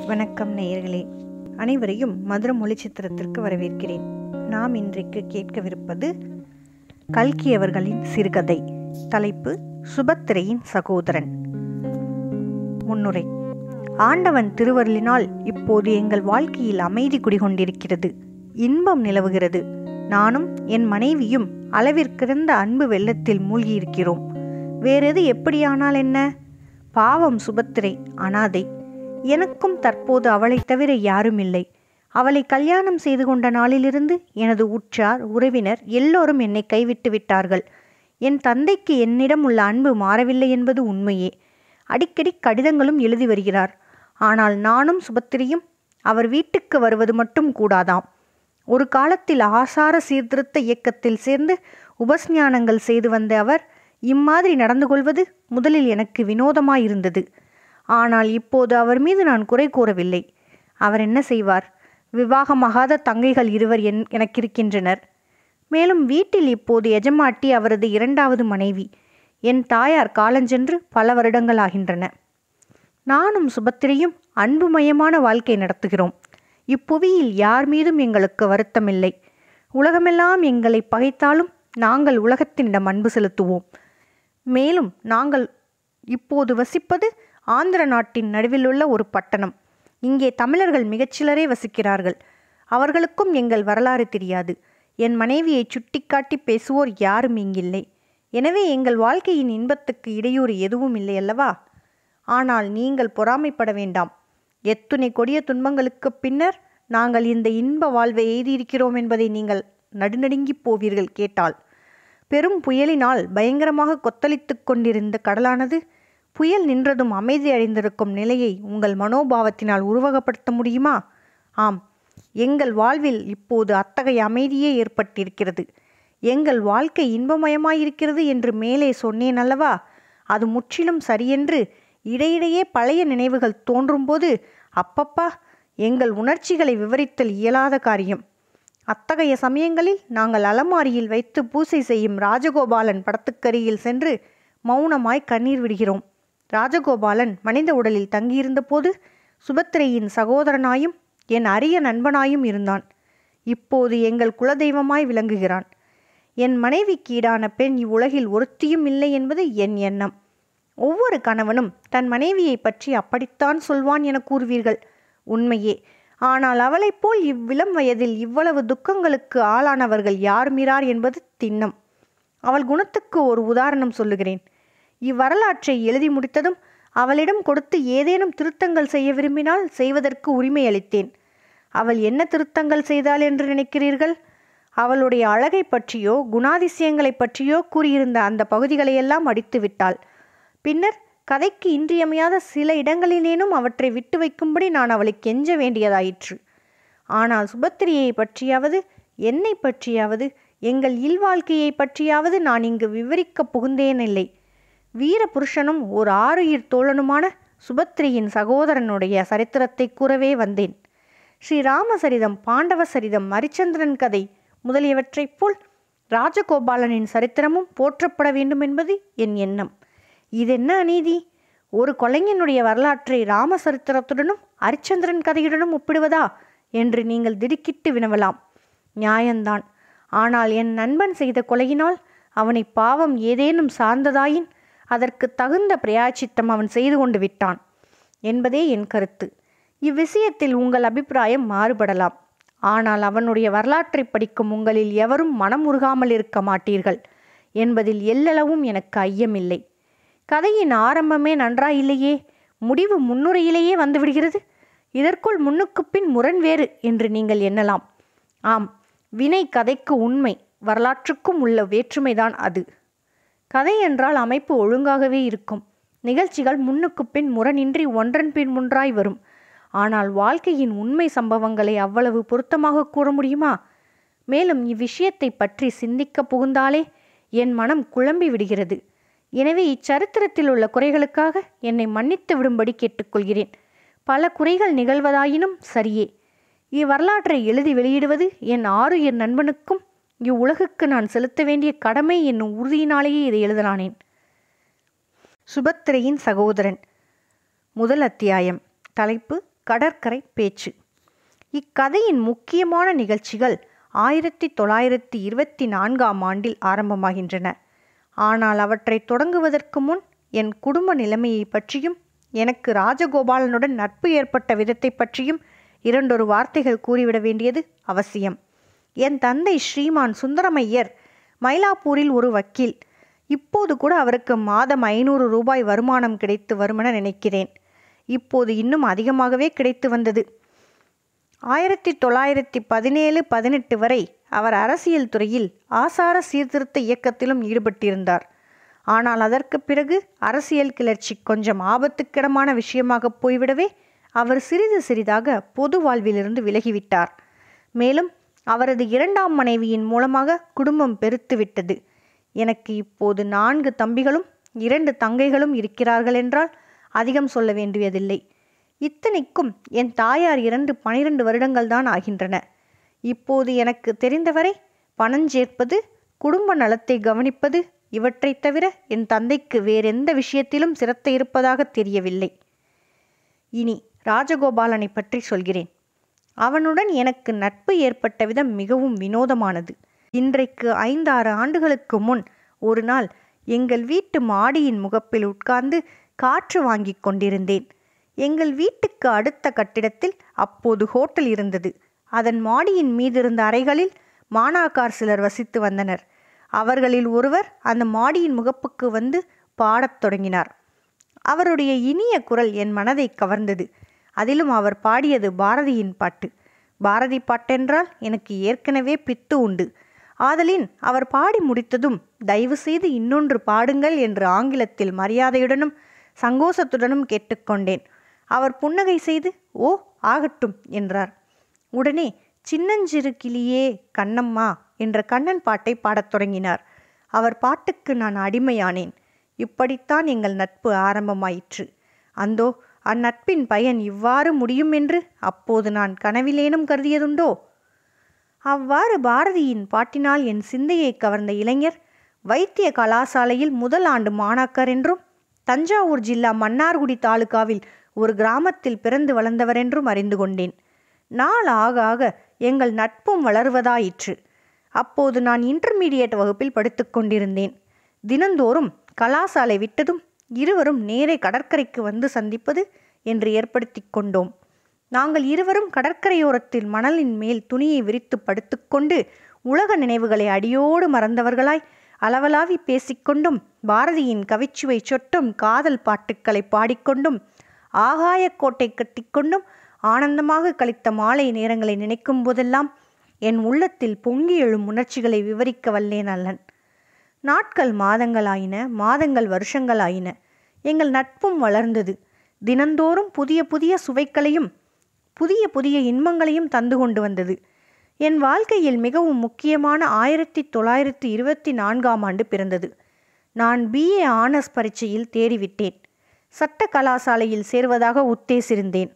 வணக்கம் நேயர்களே அனைவரையும் மதுர மொழி சித்திரத்திற்கு வரவேற்கிறேன் நாம் இன்றைக்கு கேட்கவிருப்பது கல்கி அவர்களின் சிறுகதை தலைப்பு சுபத்திரையின் சகோதரன் முன்னுரை ஆண்டவன் திருவருளினால் இப்போது எங்கள் வாழ்க்கையில் அமைதி குடிகொண்டிருக்கிறது இன்பம் நிலவுகிறது நானும் என் மனைவியும் அளவிற்கிருந்த அன்பு வெள்ளத்தில் மூழ்கியிருக்கிறோம் வேறெது எப்படியானால் என்ன பாவம் சுபத்திரை அனாதை எனக்கும் தற்போது அவளைத் தவிர யாரும் இல்லை அவளை கல்யாணம் செய்து கொண்ட நாளிலிருந்து எனது உற்றார் உறவினர் எல்லோரும் என்னை கைவிட்டு விட்டார்கள் என் தந்தைக்கு என்னிடம் உள்ள அன்பு மாறவில்லை என்பது உண்மையே அடிக்கடி கடிதங்களும் எழுதி வருகிறார் ஆனால் நானும் சுபத்திரியும் அவர் வீட்டுக்கு வருவது மட்டும் கூடாதாம் ஒரு காலத்தில் ஆசார சீர்திருத்த இயக்கத்தில் சேர்ந்து உபஸ்ஞானங்கள் செய்து வந்த அவர் இம்மாதிரி நடந்து கொள்வது முதலில் எனக்கு வினோதமாயிருந்தது ஆனால் இப்போது அவர் மீது நான் குறை கூறவில்லை அவர் என்ன செய்வார் விவாகமாகாத தங்கைகள் இருவர் என் எனக்கிருக்கின்றனர் மேலும் வீட்டில் இப்போது எஜமாட்டி அவரது இரண்டாவது மனைவி என் தாயார் காலஞ்சென்று பல வருடங்களாகின்றன நானும் சுபத்திரியும் அன்புமயமான வாழ்க்கை நடத்துகிறோம் இப்புவியில் யார் மீதும் எங்களுக்கு வருத்தமில்லை உலகமெல்லாம் எங்களை பகைத்தாலும் நாங்கள் உலகத்தினிடம் அன்பு செலுத்துவோம் மேலும் நாங்கள் இப்போது வசிப்பது ஆந்திர நாட்டின் நடுவிலுள்ள ஒரு பட்டணம் இங்கே தமிழர்கள் மிகச்சிலரே வசிக்கிறார்கள் அவர்களுக்கும் எங்கள் வரலாறு தெரியாது என் மனைவியை சுட்டிக்காட்டி பேசுவோர் யாரும் இங்கில்லை எனவே எங்கள் வாழ்க்கையின் இன்பத்துக்கு இடையூறு எதுவும் இல்லை அல்லவா ஆனால் நீங்கள் பொறாமைப்பட வேண்டாம் எத்துணை கொடிய துன்பங்களுக்குப் பின்னர் நாங்கள் இந்த இன்ப வாழ்வை எய்தியிருக்கிறோம் என்பதை நீங்கள் நடுநடுங்கிப் போவீர்கள் கேட்டால் பெரும் புயலினால் பயங்கரமாக கொத்தளித்துக் கொண்டிருந்த கடலானது புயல் நின்றதும் அமைதி அடைந்திருக்கும் நிலையை உங்கள் மனோபாவத்தினால் உருவகப்படுத்த முடியுமா ஆம் எங்கள் வாழ்வில் இப்போது அத்தகைய அமைதியே ஏற்பட்டிருக்கிறது எங்கள் வாழ்க்கை இன்பமயமாயிருக்கிறது என்று மேலே சொன்னேன் அல்லவா அது முற்றிலும் சரியென்று இடையிடையே பழைய நினைவுகள் தோன்றும்போது அப்பப்பா எங்கள் உணர்ச்சிகளை விவரித்தல் இயலாத காரியம் அத்தகைய சமயங்களில் நாங்கள் அலமாரியில் வைத்து பூசை செய்யும் ராஜகோபாலன் படத்துக்கரியில் சென்று மௌனமாய் கண்ணீர் விடுகிறோம் ராஜகோபாலன் மனித உடலில் தங்கியிருந்த போது சுபத்திரையின் சகோதரனாயும் என் அரிய நண்பனாயும் இருந்தான் இப்போது எங்கள் குலதெய்வமாய் விளங்குகிறான் என் மனைவிக்கு ஈடான பெண் இவ்வுலகில் ஒருத்தியும் இல்லை என்பது என் எண்ணம் ஒவ்வொரு கணவனும் தன் மனைவியை பற்றி அப்படித்தான் சொல்வான் என கூறுவீர்கள் உண்மையே ஆனால் அவளைப் போல் இவ்விளம் வயதில் இவ்வளவு துக்கங்களுக்கு ஆளானவர்கள் யார் மீறார் என்பது திண்ணம் அவள் குணத்துக்கு ஒரு உதாரணம் சொல்லுகிறேன் இவ்வரலாற்றை எழுதி முடித்ததும் அவளிடம் கொடுத்து ஏதேனும் திருத்தங்கள் செய்ய விரும்பினால் செய்வதற்கு உரிமை அளித்தேன் அவள் என்ன திருத்தங்கள் செய்தாள் என்று நினைக்கிறீர்கள் அவளுடைய அழகை பற்றியோ குணாதிசயங்களை பற்றியோ கூறியிருந்த அந்த பகுதிகளையெல்லாம் அடித்து விட்டாள் பின்னர் கதைக்கு இன்றியமையாத சில இடங்களிலேனும் அவற்றை விட்டு வைக்கும்படி நான் அவளை கெஞ்ச வேண்டியதாயிற்று ஆனால் சுபத்திரியை பற்றியாவது என்னை பற்றியாவது எங்கள் இல்வாழ்க்கையை பற்றியாவது நான் இங்கு விவரிக்கப் புகுந்தேனில்லை வீர புருஷனும் ஒரு ஆறுயிர் தோழனுமான சுபத்திரியின் சகோதரனுடைய சரித்திரத்தை கூறவே வந்தேன் ஸ்ரீராமசரிதம் பாண்டவ சரிதம் ஹரிச்சந்திரன் கதை முதலியவற்றைப் போல் ராஜகோபாலனின் சரித்திரமும் போற்றப்பட வேண்டும் என்பது என் எண்ணம் இதென்ன அநீதி ஒரு கொலைஞனுடைய வரலாற்றை ராமசரித்திரத்துடனும் ஹரிச்சந்திரன் கதையுடனும் ஒப்பிடுவதா என்று நீங்கள் திடுக்கிட்டு வினவலாம் நியாயந்தான் ஆனால் என் நண்பன் செய்த கொலையினால் அவனை பாவம் ஏதேனும் சார்ந்ததாயின் அதற்கு தகுந்த பிரயாச்சித்தம் அவன் செய்து கொண்டு விட்டான் என்பதே என் கருத்து இவ்விஷயத்தில் உங்கள் அபிப்பிராயம் மாறுபடலாம் ஆனால் அவனுடைய வரலாற்றை படிக்கும் உங்களில் எவரும் மனம் உருகாமல் இருக்க மாட்டீர்கள் என்பதில் எல்லளவும் எனக்கு ஐயமில்லை கதையின் ஆரம்பமே நன்றாயில்லையே முடிவு முன்னுரையிலேயே வந்துவிடுகிறது இதற்குள் முன்னுக்கு பின் முரண் வேறு என்று நீங்கள் எண்ணலாம் ஆம் வினை கதைக்கு உண்மை வரலாற்றுக்கும் உள்ள வேற்றுமைதான் அது கதை என்றால் அமைப்பு ஒழுங்காகவே இருக்கும் நிகழ்ச்சிகள் முன்னுக்கு பின் முரணின்றி ஒன்றன் பின் ஒன்றாய் வரும் ஆனால் வாழ்க்கையின் உண்மை சம்பவங்களை அவ்வளவு பொருத்தமாக கூற முடியுமா மேலும் இவ்விஷயத்தை பற்றி சிந்திக்க புகுந்தாலே என் மனம் குழம்பி விடுகிறது எனவே இச்சரித்திரத்தில் உள்ள குறைகளுக்காக என்னை மன்னித்து விடும்படி கேட்டுக்கொள்கிறேன் பல குறைகள் நிகழ்வதாயினும் சரியே இவ்வரலாற்றை எழுதி வெளியிடுவது என் ஆறு என் நண்பனுக்கும் இவ்வுலகுக்கு நான் செலுத்த வேண்டிய கடமை என்னும் உறுதியினாலேயே இதை எழுதலானேன் சுபத்திரையின் சகோதரன் முதல் அத்தியாயம் தலைப்பு கடற்கரை பேச்சு இக்கதையின் முக்கியமான நிகழ்ச்சிகள் ஆயிரத்தி தொள்ளாயிரத்தி இருபத்தி நான்காம் ஆண்டில் ஆரம்பமாகின்றன ஆனால் அவற்றை தொடங்குவதற்கு முன் என் குடும்ப நிலைமையை பற்றியும் எனக்கு ராஜகோபாலனுடன் நட்பு ஏற்பட்ட விதத்தை பற்றியும் இரண்டொரு வார்த்தைகள் கூறிவிட வேண்டியது அவசியம் என் தந்தை ஸ்ரீமான் சுந்தரமையர் மயிலாப்பூரில் ஒரு வக்கீல் இப்போது கூட அவருக்கு மாதம் ஐநூறு ரூபாய் வருமானம் கிடைத்து வருமென நினைக்கிறேன் இப்போது இன்னும் அதிகமாகவே கிடைத்து வந்தது ஆயிரத்தி தொள்ளாயிரத்தி பதினேழு பதினெட்டு வரை அவர் அரசியல் துறையில் ஆசார சீர்திருத்த இயக்கத்திலும் ஈடுபட்டிருந்தார் ஆனால் அதற்கு பிறகு அரசியல் கிளர்ச்சி கொஞ்சம் ஆபத்துக்கிடமான விஷயமாக போய்விடவே அவர் சிறிது சிறிதாக பொது வாழ்விலிருந்து விலகிவிட்டார் மேலும் அவரது இரண்டாம் மனைவியின் மூலமாக குடும்பம் பெருத்துவிட்டது எனக்கு இப்போது நான்கு தம்பிகளும் இரண்டு தங்கைகளும் இருக்கிறார்கள் என்றால் அதிகம் சொல்ல வேண்டியதில்லை இத்தனைக்கும் என் தாயார் இறந்து பனிரெண்டு வருடங்கள் தான் ஆகின்றன இப்போது எனக்கு தெரிந்தவரை பணஞ்சேர்ப்பது குடும்ப நலத்தை கவனிப்பது இவற்றைத் தவிர என் தந்தைக்கு வேறெந்த விஷயத்திலும் சிரத்தை இருப்பதாக தெரியவில்லை இனி ராஜகோபாலனை பற்றி சொல்கிறேன் அவனுடன் எனக்கு நட்பு ஏற்பட்ட விதம் மிகவும் வினோதமானது இன்றைக்கு ஐந்தாறு ஆண்டுகளுக்கு முன் ஒரு நாள் எங்கள் வீட்டு மாடியின் முகப்பில் உட்கார்ந்து காற்று வாங்கிக் கொண்டிருந்தேன் எங்கள் வீட்டுக்கு அடுத்த கட்டிடத்தில் அப்போது ஹோட்டல் இருந்தது அதன் மாடியின் மீதிருந்த அறைகளில் மாணாக்கார் சிலர் வசித்து வந்தனர் அவர்களில் ஒருவர் அந்த மாடியின் முகப்புக்கு வந்து பாடத் தொடங்கினார் அவருடைய இனிய குரல் என் மனதை கவர்ந்தது அதிலும் அவர் பாடியது பாரதியின் பாட்டு பாரதி பாட்டென்றால் எனக்கு ஏற்கனவே பித்து உண்டு ஆதலின் அவர் பாடி முடித்ததும் தயவு செய்து இன்னொன்று பாடுங்கள் என்று ஆங்கிலத்தில் மரியாதையுடனும் சங்கோசத்துடனும் கேட்டுக்கொண்டேன் அவர் புன்னகை செய்து ஓ ஆகட்டும் என்றார் உடனே சின்னஞ்சிறு கிளியே கண்ணம்மா என்ற கண்ணன் பாட்டை பாடத் தொடங்கினார் அவர் பாட்டுக்கு நான் அடிமையானேன் இப்படித்தான் எங்கள் நட்பு ஆரம்பமாயிற்று அந்தோ அந்நட்பின் பயன் இவ்வாறு முடியும் என்று அப்போது நான் கனவிலேனும் கருதியதுண்டோ அவ்வாறு பாரதியின் பாட்டினால் என் சிந்தையை கவர்ந்த இளைஞர் வைத்திய கலாசாலையில் முதல் ஆண்டு மாணாக்கர் என்றும் தஞ்சாவூர் ஜில்லா மன்னார்குடி தாலுகாவில் ஒரு கிராமத்தில் பிறந்து வளர்ந்தவர் என்றும் அறிந்து கொண்டேன் நாள் ஆக ஆக எங்கள் நட்பும் வளருவதாயிற்று அப்போது நான் இன்டர்மீடியட் வகுப்பில் படித்துக் கொண்டிருந்தேன் தினந்தோறும் கலாசாலை விட்டதும் இருவரும் நேரே கடற்கரைக்கு வந்து சந்திப்பது என்று ஏற்படுத்தி கொண்டோம் நாங்கள் இருவரும் கடற்கரையோரத்தில் மணலின் மேல் துணியை விரித்து படுத்துக்கொண்டு உலக நினைவுகளை அடியோடு மறந்தவர்களாய் அளவலாவி பேசிக்கொண்டும் பாரதியின் கவிச்சுவை சொட்டும் காதல் பாட்டுக்களை பாடிக்கொண்டும் ஆகாயக்கோட்டை கட்டிக்கொண்டும் ஆனந்தமாக கழித்த மாலை நேரங்களை நினைக்கும் போதெல்லாம் என் உள்ளத்தில் பொங்கி எழும் உணர்ச்சிகளை விவரிக்க வல்லேன் அல்லன் நாட்கள் மாதங்களாயின மாதங்கள் வருஷங்களாயின எங்கள் நட்பும் வளர்ந்தது தினந்தோறும் புதிய புதிய சுவைக்களையும் புதிய புதிய இன்பங்களையும் தந்து கொண்டு வந்தது என் வாழ்க்கையில் மிகவும் முக்கியமான ஆயிரத்தி தொள்ளாயிரத்தி இருபத்தி நான்காம் ஆண்டு பிறந்தது நான் பிஏ ஆனர்ஸ் பரீட்சையில் தேறிவிட்டேன் சட்ட கலாசாலையில் சேர்வதாக உத்தேசிருந்தேன்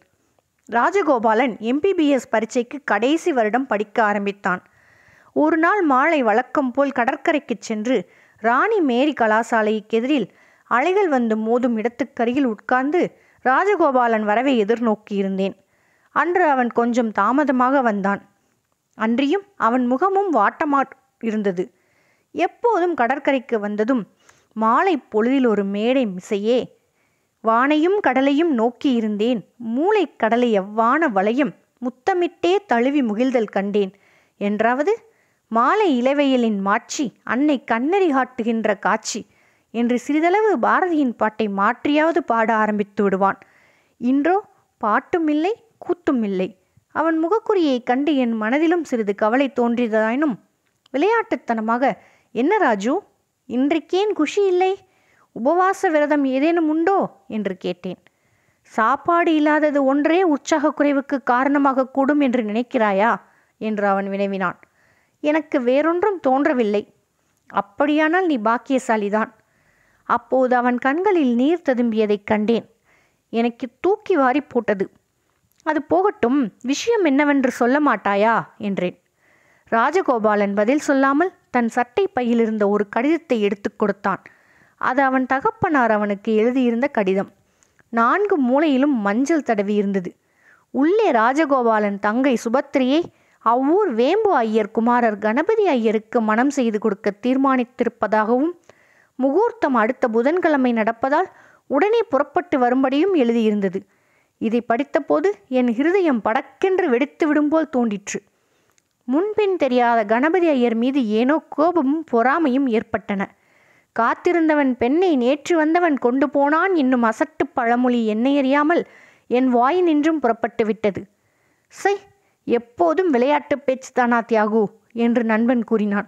ராஜகோபாலன் எம்பிபிஎஸ் பரீட்சைக்கு கடைசி வருடம் படிக்க ஆரம்பித்தான் ஒரு நாள் மாலை வழக்கம் போல் கடற்கரைக்கு சென்று ராணி மேரி கலாசாலைக்கு எதிரில் அலைகள் வந்து மோதும் இடத்துக்கருகில் உட்கார்ந்து ராஜகோபாலன் வரவை எதிர்நோக்கியிருந்தேன் அன்று அவன் கொஞ்சம் தாமதமாக வந்தான் அன்றியும் அவன் முகமும் வாட்டமா இருந்தது எப்போதும் கடற்கரைக்கு வந்ததும் மாலை பொழுதில் ஒரு மேடை மிசையே வானையும் கடலையும் நோக்கி இருந்தேன் மூளை கடலை எவ்வான வளையம் முத்தமிட்டே தழுவி முகிழ்தல் கண்டேன் என்றாவது மாலை இளவெயிலின் மாட்சி அன்னை கண்ணறி காட்டுகின்ற காட்சி என்று சிறிதளவு பாரதியின் பாட்டை மாற்றியாவது பாட ஆரம்பித்து விடுவான் இன்றோ பாட்டும் இல்லை கூத்தும் இல்லை அவன் முகக்குறியை கண்டு என் மனதிலும் சிறிது கவலை தோன்றியதாயினும் விளையாட்டுத்தனமாக என்ன ராஜு இன்றைக்கேன் குஷி இல்லை உபவாச விரதம் ஏதேனும் உண்டோ என்று கேட்டேன் சாப்பாடு இல்லாதது ஒன்றே உற்சாக குறைவுக்கு காரணமாக கூடும் என்று நினைக்கிறாயா என்று அவன் வினவினான் எனக்கு வேறொன்றும் தோன்றவில்லை அப்படியானால் நீ பாக்கியசாலிதான் அப்போது அவன் கண்களில் நீர் ததும்பியதைக் கண்டேன் எனக்கு தூக்கி வாரி போட்டது அது போகட்டும் விஷயம் என்னவென்று சொல்ல மாட்டாயா என்றேன் ராஜகோபாலன் பதில் சொல்லாமல் தன் சட்டை பையிலிருந்த ஒரு கடிதத்தை எடுத்துக் கொடுத்தான் அது அவன் தகப்பனார் அவனுக்கு எழுதியிருந்த கடிதம் நான்கு மூலையிலும் மஞ்சள் தடவி இருந்தது உள்ளே ராஜகோபாலன் தங்கை சுபத்திரியை அவ்வூர் வேம்பு ஐயர் குமாரர் கணபதி ஐயருக்கு மனம் செய்து கொடுக்க தீர்மானித்திருப்பதாகவும் முகூர்த்தம் அடுத்த புதன்கிழமை நடப்பதால் உடனே புறப்பட்டு வரும்படியும் எழுதியிருந்தது இதை படித்தபோது என் இருதயம் படக்கென்று வெடித்து விடும்போல் தோன்றிற்று முன்பின் தெரியாத கணபதி ஐயர் மீது ஏனோ கோபமும் பொறாமையும் ஏற்பட்டன காத்திருந்தவன் பெண்ணை நேற்று வந்தவன் கொண்டு போனான் என்னும் அசட்டு பழமொழி என்னை அறியாமல் என் வாய் நின்றும் புறப்பட்டு விட்டது சை எப்போதும் விளையாட்டு பேச்சு தானா தியாகு என்று நண்பன் கூறினான்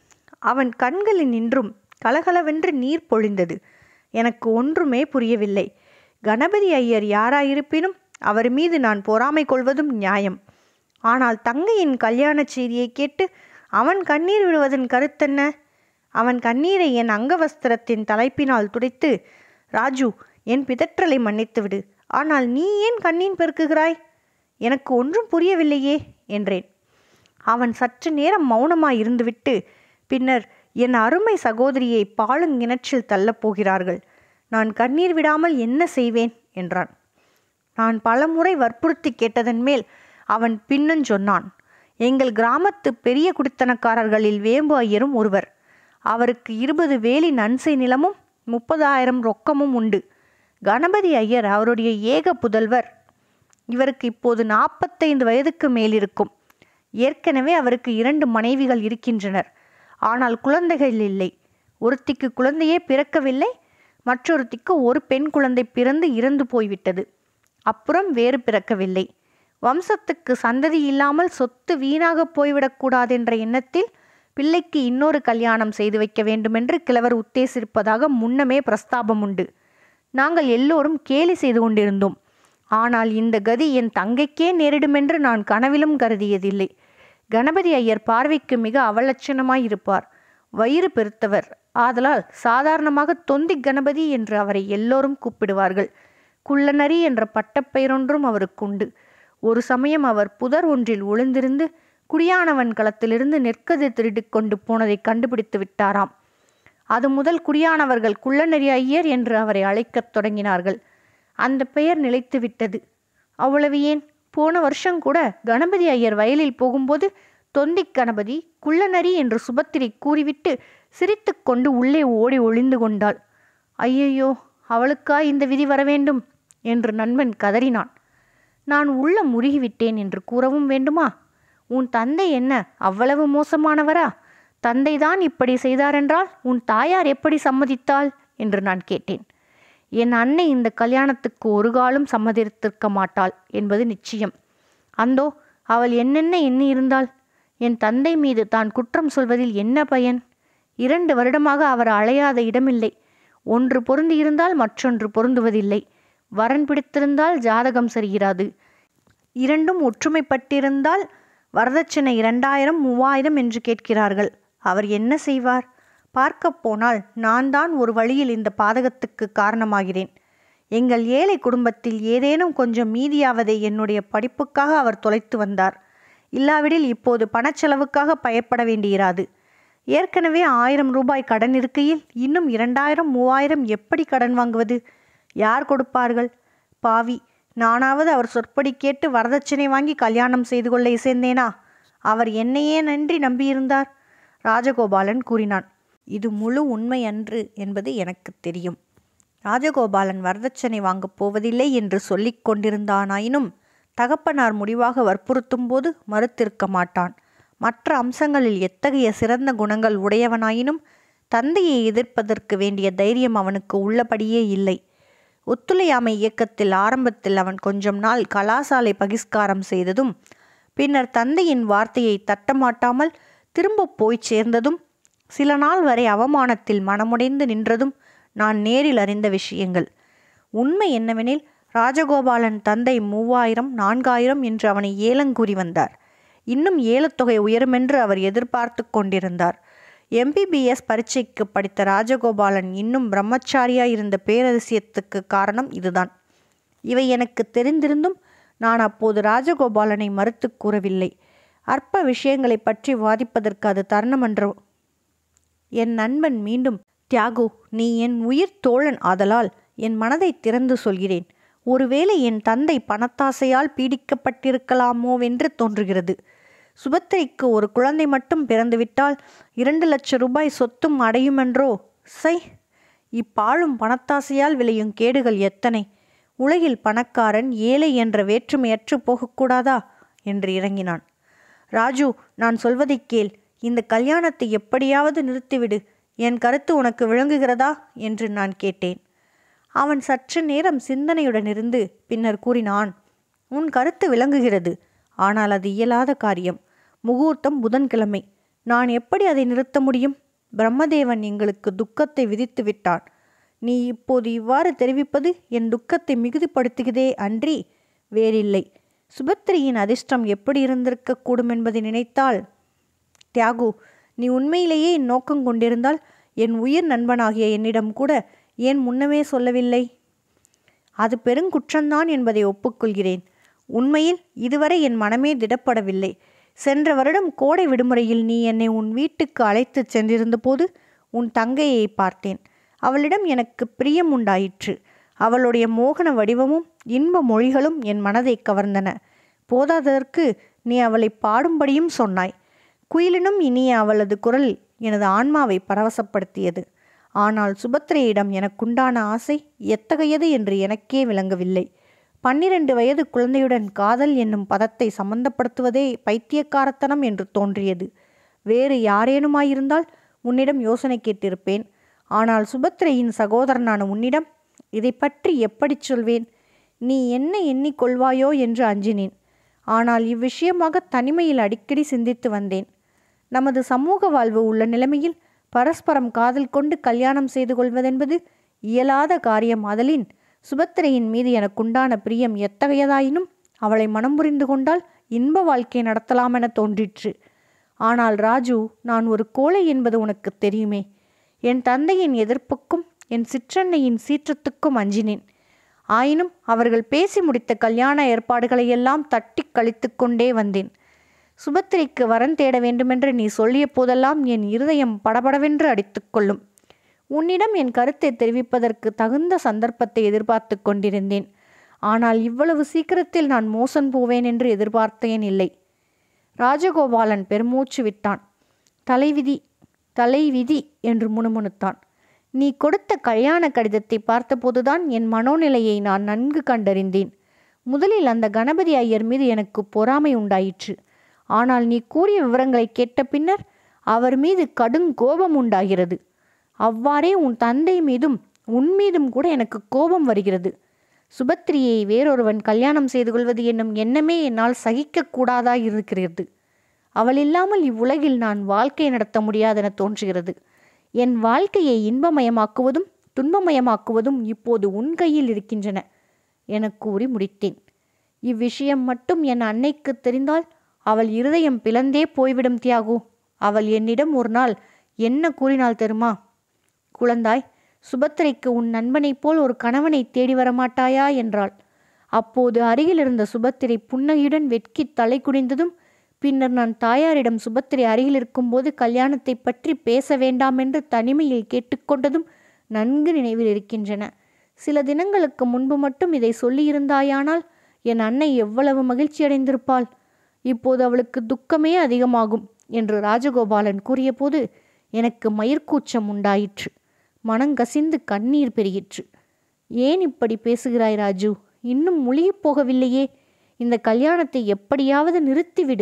அவன் கண்களில் நின்றும் கலகலவென்று நீர் பொழிந்தது எனக்கு ஒன்றுமே புரியவில்லை கணபதி ஐயர் யாராயிருப்பினும் அவர் மீது நான் பொறாமை கொள்வதும் நியாயம் ஆனால் தங்கையின் கல்யாணச் செய்தியை கேட்டு அவன் கண்ணீர் விடுவதன் கருத்தென்ன அவன் கண்ணீரை என் அங்கவஸ்திரத்தின் தலைப்பினால் துடைத்து ராஜு என் பிதற்றலை மன்னித்து விடு ஆனால் நீ ஏன் கண்ணீன் பெருக்குகிறாய் எனக்கு ஒன்றும் புரியவில்லையே என்றேன் அவன் சற்று நேரம் மௌனமாய் இருந்துவிட்டு பின்னர் என் அருமை சகோதரியை பாலுங்கிணற்றில் தள்ளப் போகிறார்கள் நான் கண்ணீர் விடாமல் என்ன செய்வேன் என்றான் நான் பலமுறை வற்புறுத்தி கேட்டதன் மேல் அவன் பின்னும் சொன்னான் எங்கள் கிராமத்து பெரிய குடித்தனக்காரர்களில் வேம்பு ஐயரும் ஒருவர் அவருக்கு இருபது வேலி நன்சை நிலமும் முப்பதாயிரம் ரொக்கமும் உண்டு கணபதி ஐயர் அவருடைய ஏக புதல்வர் இவருக்கு இப்போது நாற்பத்தைந்து வயதுக்கு மேலிருக்கும் ஏற்கனவே அவருக்கு இரண்டு மனைவிகள் இருக்கின்றனர் ஆனால் குழந்தைகள் இல்லை ஒருத்திக்கு குழந்தையே பிறக்கவில்லை மற்றொருத்திக்கு ஒரு பெண் குழந்தை பிறந்து இறந்து போய்விட்டது அப்புறம் வேறு பிறக்கவில்லை வம்சத்துக்கு சந்ததி இல்லாமல் சொத்து வீணாக போய்விடக்கூடாதென்ற எண்ணத்தில் பிள்ளைக்கு இன்னொரு கல்யாணம் செய்து வைக்க வேண்டுமென்று கிழவர் உத்தேசிருப்பதாக முன்னமே பிரஸ்தாபம் உண்டு நாங்கள் எல்லோரும் கேலி செய்து கொண்டிருந்தோம் ஆனால் இந்த கதி என் தங்கைக்கே நேரிடுமென்று நான் கனவிலும் கருதியதில்லை கணபதி ஐயர் பார்வைக்கு மிக அவலட்சணமாய் இருப்பார் வயிறு பெருத்தவர் ஆதலால் சாதாரணமாக தொந்தி கணபதி என்று அவரை எல்லோரும் கூப்பிடுவார்கள் குள்ளநரி என்ற பட்டப்பெயரொன்றும் அவருக்குண்டு ஒரு சமயம் அவர் புதர் ஒன்றில் ஒளிந்திருந்து குடியானவன் களத்திலிருந்து நெற்கதிர் திருடி கொண்டு போனதை கண்டுபிடித்து விட்டாராம் அது முதல் குடியானவர்கள் குள்ளநெறி ஐயர் என்று அவரை அழைக்கத் தொடங்கினார்கள் அந்த பெயர் நிலைத்து விட்டது அவ்வளவு ஏன் போன வருஷம் கூட கணபதி ஐயர் வயலில் போகும்போது தொந்திக் கணபதி குள்ளநரி என்று சுபத்திரை கூறிவிட்டு சிரித்துக்கொண்டு உள்ளே ஓடி ஒளிந்து கொண்டாள் ஐயையோ அவளுக்கா இந்த விதி வர வேண்டும் என்று நண்பன் கதறினான் நான் உள்ள முருகிவிட்டேன் என்று கூறவும் வேண்டுமா உன் தந்தை என்ன அவ்வளவு மோசமானவரா தந்தைதான் இப்படி செய்தாரென்றால் உன் தாயார் எப்படி சம்மதித்தாள் என்று நான் கேட்டேன் என் அன்னை இந்த கல்யாணத்துக்கு ஒரு காலம் சம்மதித்திருக்க மாட்டாள் என்பது நிச்சயம் அந்தோ அவள் என்னென்ன எண்ணி இருந்தாள் என் தந்தை மீது தான் குற்றம் சொல்வதில் என்ன பயன் இரண்டு வருடமாக அவர் அலையாத இடமில்லை ஒன்று பொருந்தியிருந்தால் மற்றொன்று பொருந்துவதில்லை வரன் பிடித்திருந்தால் ஜாதகம் சரியிராது இரண்டும் ஒற்றுமைப்பட்டிருந்தால் வரதட்சணை இரண்டாயிரம் மூவாயிரம் என்று கேட்கிறார்கள் அவர் என்ன செய்வார் பார்க்கப் போனால் நான் தான் ஒரு வழியில் இந்த பாதகத்துக்கு காரணமாகிறேன் எங்கள் ஏழை குடும்பத்தில் ஏதேனும் கொஞ்சம் மீதியாவதை என்னுடைய படிப்புக்காக அவர் தொலைத்து வந்தார் இல்லாவிடில் இப்போது பணச்செலவுக்காக பயப்பட வேண்டியிராது ஏற்கனவே ஆயிரம் ரூபாய் கடன் இருக்கையில் இன்னும் இரண்டாயிரம் மூவாயிரம் எப்படி கடன் வாங்குவது யார் கொடுப்பார்கள் பாவி நானாவது அவர் சொற்படி கேட்டு வரதட்சணை வாங்கி கல்யாணம் செய்து கொள்ள இசைந்தேனா அவர் என்னையே நன்றி நம்பியிருந்தார் ராஜகோபாலன் கூறினான் இது முழு உண்மை அன்று என்பது எனக்கு தெரியும் ராஜகோபாலன் வரதட்சணை வாங்கப் போவதில்லை என்று சொல்லிக் கொண்டிருந்தானாயினும் தகப்பனார் முடிவாக வற்புறுத்தும் போது மறுத்திருக்க மாட்டான் மற்ற அம்சங்களில் எத்தகைய சிறந்த குணங்கள் உடையவனாயினும் தந்தையை எதிர்ப்பதற்கு வேண்டிய தைரியம் அவனுக்கு உள்ளபடியே இல்லை ஒத்துழையாமை இயக்கத்தில் ஆரம்பத்தில் அவன் கொஞ்சம் நாள் கலாசாலை பகிஷ்காரம் செய்ததும் பின்னர் தந்தையின் வார்த்தையை தட்டமாட்டாமல் திரும்ப போய் சேர்ந்ததும் சில நாள் வரை அவமானத்தில் மனமுடைந்து நின்றதும் நான் நேரில் அறிந்த விஷயங்கள் உண்மை என்னவெனில் ராஜகோபாலன் தந்தை மூவாயிரம் நான்காயிரம் என்று அவனை ஏலங்கூறி வந்தார் இன்னும் ஏலத்தொகை உயருமென்று அவர் எதிர்பார்த்து கொண்டிருந்தார் எம்பிபிஎஸ் பரீட்சைக்கு படித்த ராஜகோபாலன் இன்னும் பிரம்மச்சாரியாய் இருந்த பேரதிசயத்துக்கு காரணம் இதுதான் இவை எனக்கு தெரிந்திருந்தும் நான் அப்போது ராஜகோபாலனை மறுத்து கூறவில்லை அற்ப விஷயங்களை பற்றி வாதிப்பதற்கு அது தருணமன்றோ என் நண்பன் மீண்டும் தியாகு நீ என் உயிர் தோழன் ஆதலால் என் மனதை திறந்து சொல்கிறேன் ஒருவேளை என் தந்தை பணத்தாசையால் பீடிக்கப்பட்டிருக்கலாமோவென்று தோன்றுகிறது சுபத்திரைக்கு ஒரு குழந்தை மட்டும் பிறந்துவிட்டால் இரண்டு லட்சம் ரூபாய் சொத்தும் அடையுமென்றோ சை இப்பாழும் பணத்தாசையால் விளையும் கேடுகள் எத்தனை உலகில் பணக்காரன் ஏழை என்ற வேற்றுமையற்று போகக்கூடாதா என்று இறங்கினான் ராஜு நான் சொல்வதைக் கேள் இந்த கல்யாணத்தை எப்படியாவது நிறுத்திவிடு என் கருத்து உனக்கு விளங்குகிறதா என்று நான் கேட்டேன் அவன் சற்று நேரம் சிந்தனையுடன் இருந்து பின்னர் கூறினான் உன் கருத்து விளங்குகிறது ஆனால் அது இயலாத காரியம் முகூர்த்தம் புதன்கிழமை நான் எப்படி அதை நிறுத்த முடியும் பிரம்மதேவன் எங்களுக்கு துக்கத்தை விதித்து விட்டான் நீ இப்போது இவ்வாறு தெரிவிப்பது என் துக்கத்தை மிகுதிப்படுத்துகிறதே அன்றி வேறில்லை சுபத்திரியின் அதிர்ஷ்டம் எப்படி இருந்திருக்கக்கூடும் என்பதை நினைத்தால் தியாகு நீ உண்மையிலேயே என் நோக்கம் கொண்டிருந்தால் என் உயிர் நண்பனாகிய என்னிடம் கூட ஏன் முன்னமே சொல்லவில்லை அது பெருங்குற்றம்தான் என்பதை ஒப்புக்கொள்கிறேன் உண்மையில் இதுவரை என் மனமே திடப்படவில்லை சென்ற வருடம் கோடை விடுமுறையில் நீ என்னை உன் வீட்டுக்கு அழைத்துச் சென்றிருந்தபோது உன் தங்கையை பார்த்தேன் அவளிடம் எனக்கு பிரியம் உண்டாயிற்று அவளுடைய மோகன வடிவமும் இன்ப மொழிகளும் என் மனதை கவர்ந்தன போதாததற்கு நீ அவளை பாடும்படியும் சொன்னாய் குயிலினும் இனிய அவளது குரல் எனது ஆன்மாவை பரவசப்படுத்தியது ஆனால் சுபத்திரையிடம் எனக்குண்டான ஆசை எத்தகையது என்று எனக்கே விளங்கவில்லை பன்னிரண்டு வயது குழந்தையுடன் காதல் என்னும் பதத்தை சம்பந்தப்படுத்துவதே பைத்தியக்காரத்தனம் என்று தோன்றியது வேறு யாரேனுமாயிருந்தால் உன்னிடம் யோசனை கேட்டிருப்பேன் ஆனால் சுபத்திரையின் சகோதரனான உன்னிடம் இதை பற்றி எப்படி சொல்வேன் நீ என்ன எண்ணிக்கொள்வாயோ என்று அஞ்சினேன் ஆனால் இவ்விஷயமாக தனிமையில் அடிக்கடி சிந்தித்து வந்தேன் நமது சமூக வாழ்வு உள்ள நிலைமையில் பரஸ்பரம் காதல் கொண்டு கல்யாணம் செய்து கொள்வதென்பது இயலாத காரியம் அதலின் சுபத்திரையின் மீது எனக்குண்டான பிரியம் எத்தகையதாயினும் அவளை மனம் புரிந்து கொண்டால் இன்ப வாழ்க்கை நடத்தலாமென தோன்றிற்று ஆனால் ராஜு நான் ஒரு கோழை என்பது உனக்கு தெரியுமே என் தந்தையின் எதிர்ப்புக்கும் என் சிற்றன்னையின் சீற்றத்துக்கும் அஞ்சினேன் ஆயினும் அவர்கள் பேசி முடித்த கல்யாண ஏற்பாடுகளையெல்லாம் தட்டி கழித்து கொண்டே வந்தேன் சுபத்திரைக்கு வரன் தேட வேண்டுமென்று நீ சொல்லிய போதெல்லாம் என் இருதயம் படபடவென்று அடித்துக்கொள்ளும் உன்னிடம் என் கருத்தை தெரிவிப்பதற்கு தகுந்த சந்தர்ப்பத்தை எதிர்பார்த்து கொண்டிருந்தேன் ஆனால் இவ்வளவு சீக்கிரத்தில் நான் மோசன் போவேன் என்று எதிர்பார்த்தேன் இல்லை ராஜகோபாலன் பெருமூச்சு விட்டான் தலைவிதி தலைவிதி என்று முணுமுணுத்தான் நீ கொடுத்த கல்யாண கடிதத்தை பார்த்தபோதுதான் என் மனோநிலையை நான் நன்கு கண்டறிந்தேன் முதலில் அந்த கணபதி ஐயர் மீது எனக்கு பொறாமை உண்டாயிற்று ஆனால் நீ கூறிய விவரங்களை கேட்ட பின்னர் அவர் மீது கடும் கோபம் உண்டாகிறது அவ்வாறே உன் தந்தை மீதும் உன் மீதும் கூட எனக்கு கோபம் வருகிறது சுபத்திரியை வேறொருவன் கல்யாணம் செய்து கொள்வது என்னும் எண்ணமே என்னால் சகிக்கக்கூடாதா இருக்கிறது அவள் இல்லாமல் இவ்வுலகில் நான் வாழ்க்கை நடத்த முடியாதென தோன்றுகிறது என் வாழ்க்கையை இன்பமயமாக்குவதும் துன்பமயமாக்குவதும் இப்போது உன் கையில் இருக்கின்றன என கூறி முடித்தேன் இவ்விஷயம் மட்டும் என் அன்னைக்கு தெரிந்தால் அவள் இருதயம் பிளந்தே போய்விடும் தியாகு அவள் என்னிடம் ஒரு நாள் என்ன கூறினாள் தெரியுமா குழந்தாய் சுபத்திரைக்கு உன் நண்பனைப் போல் ஒரு கணவனை தேடி வரமாட்டாயா என்றாள் அப்போது அருகில் இருந்த சுபத்திரை புன்னகையுடன் வெட்கி தலை குனிந்ததும் பின்னர் நான் தாயாரிடம் சுபத்திரை அருகில் இருக்கும்போது கல்யாணத்தை பற்றி பேச வேண்டாம் என்று தனிமையில் கேட்டுக்கொண்டதும் நன்கு நினைவில் இருக்கின்றன சில தினங்களுக்கு முன்பு மட்டும் இதை சொல்லியிருந்தாயானால் என் அன்னை எவ்வளவு மகிழ்ச்சி அடைந்திருப்பாள் இப்போது அவளுக்கு துக்கமே அதிகமாகும் என்று ராஜகோபாலன் கூறியபோது எனக்கு மயிர்கூச்சம் உண்டாயிற்று மனங்கசிந்து கண்ணீர் பெருகிற்று ஏன் இப்படி பேசுகிறாய் ராஜு இன்னும் முழுகிப் போகவில்லையே இந்த கல்யாணத்தை எப்படியாவது நிறுத்திவிடு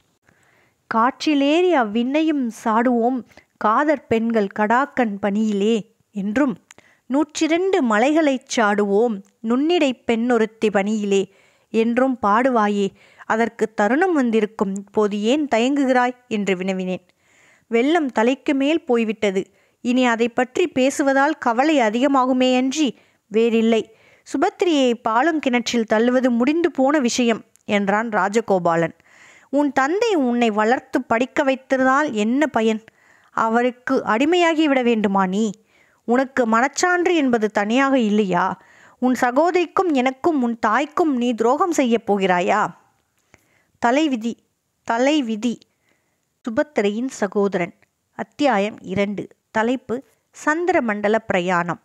காற்றிலேறி அவ்விண்ணையும் சாடுவோம் காதற் பெண்கள் கடாக்கன் பணியிலே என்றும் நூற்றிரண்டு மலைகளைச் சாடுவோம் நுண்ணிடை பெண்ணொருத்தி பணியிலே என்றும் பாடுவாயே அதற்கு தருணம் வந்திருக்கும் இப்போது ஏன் தயங்குகிறாய் என்று வினவினேன் வெள்ளம் தலைக்கு மேல் போய்விட்டது இனி அதை பற்றி பேசுவதால் கவலை அதிகமாகுமேயன்றி வேறில்லை சுபத்திரியை பாலுங்கிணற்றில் தள்ளுவது முடிந்து போன விஷயம் என்றான் ராஜகோபாலன் உன் தந்தை உன்னை வளர்த்து படிக்க வைத்ததால் என்ன பயன் அவருக்கு அடிமையாகி விட வேண்டுமா நீ உனக்கு மனச்சான்று என்பது தனியாக இல்லையா உன் சகோதரிக்கும் எனக்கும் உன் தாய்க்கும் நீ துரோகம் செய்யப் போகிறாயா தலைவிதி தலைவிதி சுபத்திரையின் சகோதரன் அத்தியாயம் இரண்டு தலைப்பு சந்திரமண்டல பிரயாணம்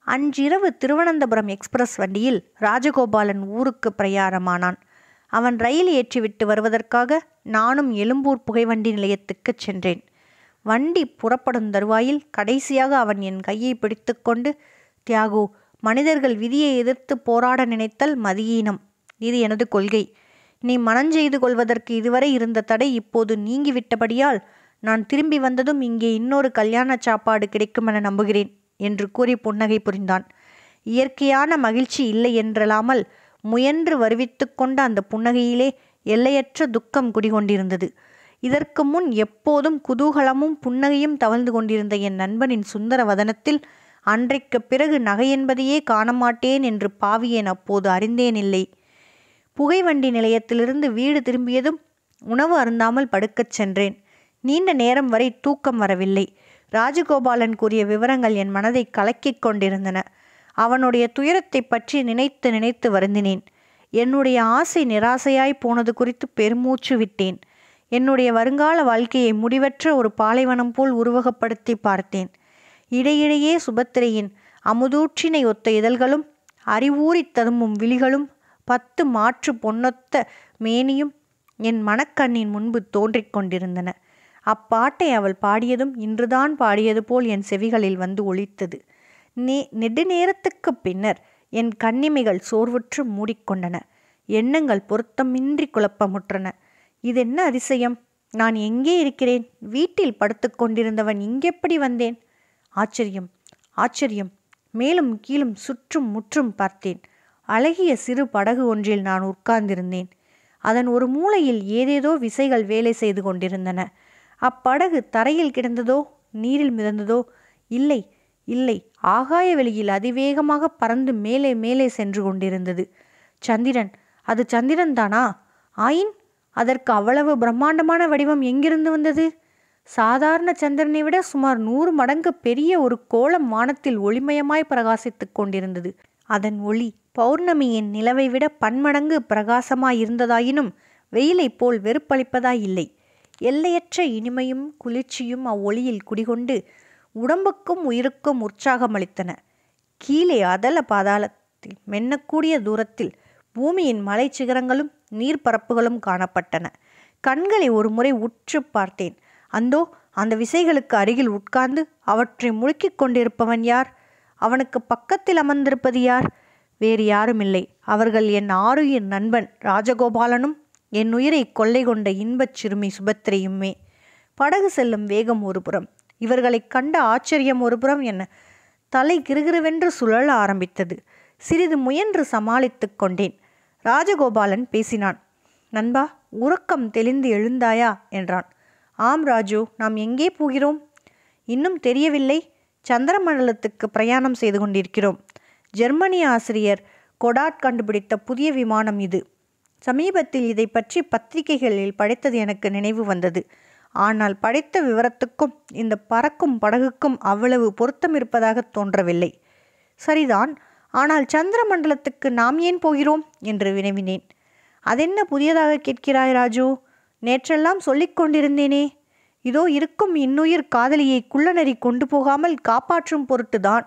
அன்றிரவு திருவனந்தபுரம் எக்ஸ்பிரஸ் வண்டியில் ராஜகோபாலன் ஊருக்கு பிரயாணமானான் அவன் ரயில் ஏற்றிவிட்டு வருவதற்காக நானும் எழும்பூர் புகைவண்டி நிலையத்துக்குச் சென்றேன் வண்டி புறப்படும் தருவாயில் கடைசியாக அவன் என் கையை பிடித்துக்கொண்டு தியாகு மனிதர்கள் விதியை எதிர்த்து போராட நினைத்தல் மதியீனம் இது எனது கொள்கை நீ மனஞ்செய்து கொள்வதற்கு இதுவரை இருந்த தடை இப்போது நீங்கிவிட்டபடியால் நான் திரும்பி வந்ததும் இங்கே இன்னொரு கல்யாண சாப்பாடு கிடைக்குமென நம்புகிறேன் என்று கூறி புன்னகை புரிந்தான் இயற்கையான மகிழ்ச்சி இல்லை என்றலாமல் முயன்று வருவித்து கொண்ட அந்த புன்னகையிலே எல்லையற்ற துக்கம் குடிகொண்டிருந்தது இதற்கு முன் எப்போதும் குதூகலமும் புன்னகையும் தவழ்ந்து கொண்டிருந்த என் நண்பனின் சுந்தர வதனத்தில் அன்றைக்கு பிறகு நகை என்பதையே காணமாட்டேன் என்று பாவியேன் அப்போது அறிந்தேனில்லை புகைவண்டி நிலையத்திலிருந்து வீடு திரும்பியதும் உணவு அருந்தாமல் படுக்கச் சென்றேன் நீண்ட நேரம் வரை தூக்கம் வரவில்லை ராஜகோபாலன் கூறிய விவரங்கள் என் மனதை கலக்கிக் கொண்டிருந்தன அவனுடைய துயரத்தை பற்றி நினைத்து நினைத்து வருந்தினேன் என்னுடைய ஆசை நிராசையாய் போனது குறித்து பெருமூச்சு விட்டேன் என்னுடைய வருங்கால வாழ்க்கையை முடிவற்ற ஒரு பாலைவனம் போல் உருவகப்படுத்தி பார்த்தேன் இடையிடையே சுபத்திரையின் அமுதூற்றினை ஒத்த இதழ்களும் அறிவூறித் ததும்பும் விழிகளும் பத்து மாற்று பொன்னொத்த மேனியும் என் மனக்கண்ணின் முன்பு தோன்றிக் கொண்டிருந்தன அப்பாட்டை அவள் பாடியதும் இன்றுதான் பாடியது போல் என் செவிகளில் வந்து ஒலித்தது நே நெடுநேரத்துக்குப் பின்னர் என் கண்ணிமைகள் சோர்வுற்று மூடிக்கொண்டன எண்ணங்கள் பொருத்தமின்றி குழப்பமுற்றன இதென்ன அதிசயம் நான் எங்கே இருக்கிறேன் வீட்டில் படுத்துக் கொண்டிருந்தவன் இங்கெப்படி வந்தேன் ஆச்சரியம் ஆச்சரியம் மேலும் கீழும் சுற்றும் முற்றும் பார்த்தேன் அழகிய சிறு படகு ஒன்றில் நான் உட்கார்ந்திருந்தேன் அதன் ஒரு மூலையில் ஏதேதோ விசைகள் வேலை செய்து கொண்டிருந்தன அப்படகு தரையில் கிடந்ததோ நீரில் மிதந்ததோ இல்லை இல்லை ஆகாய வெளியில் அதிவேகமாக பறந்து மேலே மேலே சென்று கொண்டிருந்தது சந்திரன் அது சந்திரன் தானா ஆயின் அதற்கு அவ்வளவு பிரம்மாண்டமான வடிவம் எங்கிருந்து வந்தது சாதாரண சந்திரனை விட சுமார் நூறு மடங்கு பெரிய ஒரு கோலம் வானத்தில் ஒளிமயமாய் பிரகாசித்துக் கொண்டிருந்தது அதன் ஒளி பௌர்ணமியின் நிலவை விட பன்மடங்கு பிரகாசமாய் இருந்ததாயினும் வெயிலைப் போல் வெறுப்பளிப்பதாய் இல்லை எல்லையற்ற இனிமையும் குளிர்ச்சியும் அவ்வொளியில் குடிகொண்டு உடம்புக்கும் உயிருக்கும் உற்சாகம் அளித்தன கீழே அதல பாதாளத்தில் மென்னக்கூடிய தூரத்தில் பூமியின் மலை சிகரங்களும் நீர்ப்பரப்புகளும் காணப்பட்டன கண்களை ஒரு முறை உற்று பார்த்தேன் அந்தோ அந்த விசைகளுக்கு அருகில் உட்கார்ந்து அவற்றை முழுக்கிக் கொண்டிருப்பவன் யார் அவனுக்கு பக்கத்தில் அமர்ந்திருப்பது யார் வேறு யாரும் இல்லை அவர்கள் என் ஆருயிர் நண்பன் ராஜகோபாலனும் என் உயிரை கொள்ளை கொண்ட இன்பச் சிறுமி சுபத்திரையுமே படகு செல்லும் வேகம் ஒரு புறம் இவர்களைக் கண்ட ஆச்சரியம் ஒரு புறம் என்ன தலை கிருகிருவென்று சுழல ஆரம்பித்தது சிறிது முயன்று சமாளித்துக் கொண்டேன் ராஜகோபாலன் பேசினான் நண்பா உறக்கம் தெளிந்து எழுந்தாயா என்றான் ஆம் ராஜு நாம் எங்கே போகிறோம் இன்னும் தெரியவில்லை சந்திரமண்டலத்துக்கு பிரயாணம் செய்து கொண்டிருக்கிறோம் ஜெர்மனி ஆசிரியர் கொடாட் கண்டுபிடித்த புதிய விமானம் இது சமீபத்தில் இதை பற்றி பத்திரிகைகளில் படித்தது எனக்கு நினைவு வந்தது ஆனால் படித்த விவரத்துக்கும் இந்த பறக்கும் படகுக்கும் அவ்வளவு பொருத்தம் இருப்பதாக தோன்றவில்லை சரிதான் ஆனால் சந்திர மண்டலத்துக்கு நாம் ஏன் போகிறோம் என்று வினவினேன் அதென்ன புதியதாக கேட்கிறாய் ராஜு நேற்றெல்லாம் சொல்லிக் கொண்டிருந்தேனே இதோ இருக்கும் இன்னுயிர் காதலியை குள்ளநெறி கொண்டு போகாமல் காப்பாற்றும் பொருட்டுதான்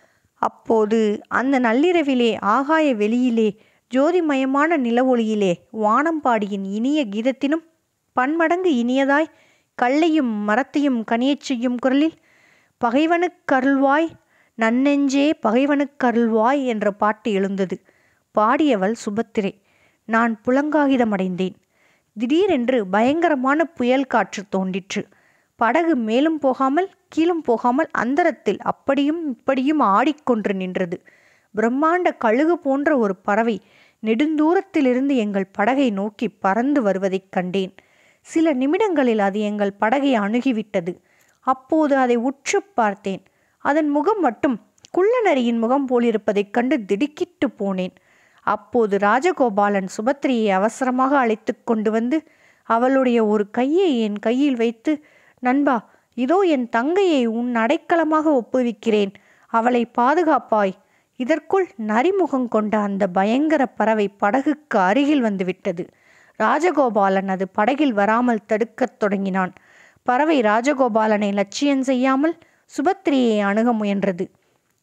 அப்போது அந்த நள்ளிரவிலே ஆகாய வெளியிலே ஜோதிமயமான நிலவொளியிலே வானம்பாடியின் இனிய கீதத்தினும் பன்மடங்கு இனியதாய் கல்லையும் மரத்தையும் கனியச் செய்யும் குரலில் பகைவனுக்கருள்வாய் நன்னெஞ்சே பகைவனுக்கருள்வாய் என்ற பாட்டு எழுந்தது பாடியவள் சுபத்திரை நான் புலங்காகிதமடைந்தேன் திடீரென்று பயங்கரமான புயல் காற்று தோன்றிற்று படகு மேலும் போகாமல் கீழும் போகாமல் அந்தரத்தில் அப்படியும் இப்படியும் ஆடிக்கொன்று நின்றது பிரம்மாண்ட கழுகு போன்ற ஒரு பறவை நெடுந்தூரத்திலிருந்து எங்கள் படகை நோக்கி பறந்து வருவதைக் கண்டேன் சில நிமிடங்களில் அது எங்கள் படகை அணுகிவிட்டது அப்போது அதை உற்று பார்த்தேன் அதன் முகம் மட்டும் குள்ளநரியின் முகம் போலிருப்பதைக் கண்டு திடுக்கிட்டு போனேன் அப்போது ராஜகோபாலன் சுபத்திரியை அவசரமாக அழைத்து கொண்டு வந்து அவளுடைய ஒரு கையை என் கையில் வைத்து நண்பா இதோ என் தங்கையை உன் அடைக்கலமாக ஒப்புவிக்கிறேன் அவளை பாதுகாப்பாய் இதற்குள் நரிமுகம் கொண்ட அந்த பயங்கர பறவை படகுக்கு அருகில் வந்துவிட்டது ராஜகோபாலன் அது படகில் வராமல் தடுக்கத் தொடங்கினான் பறவை ராஜகோபாலனை லட்சியம் செய்யாமல் சுபத்திரியை அணுக முயன்றது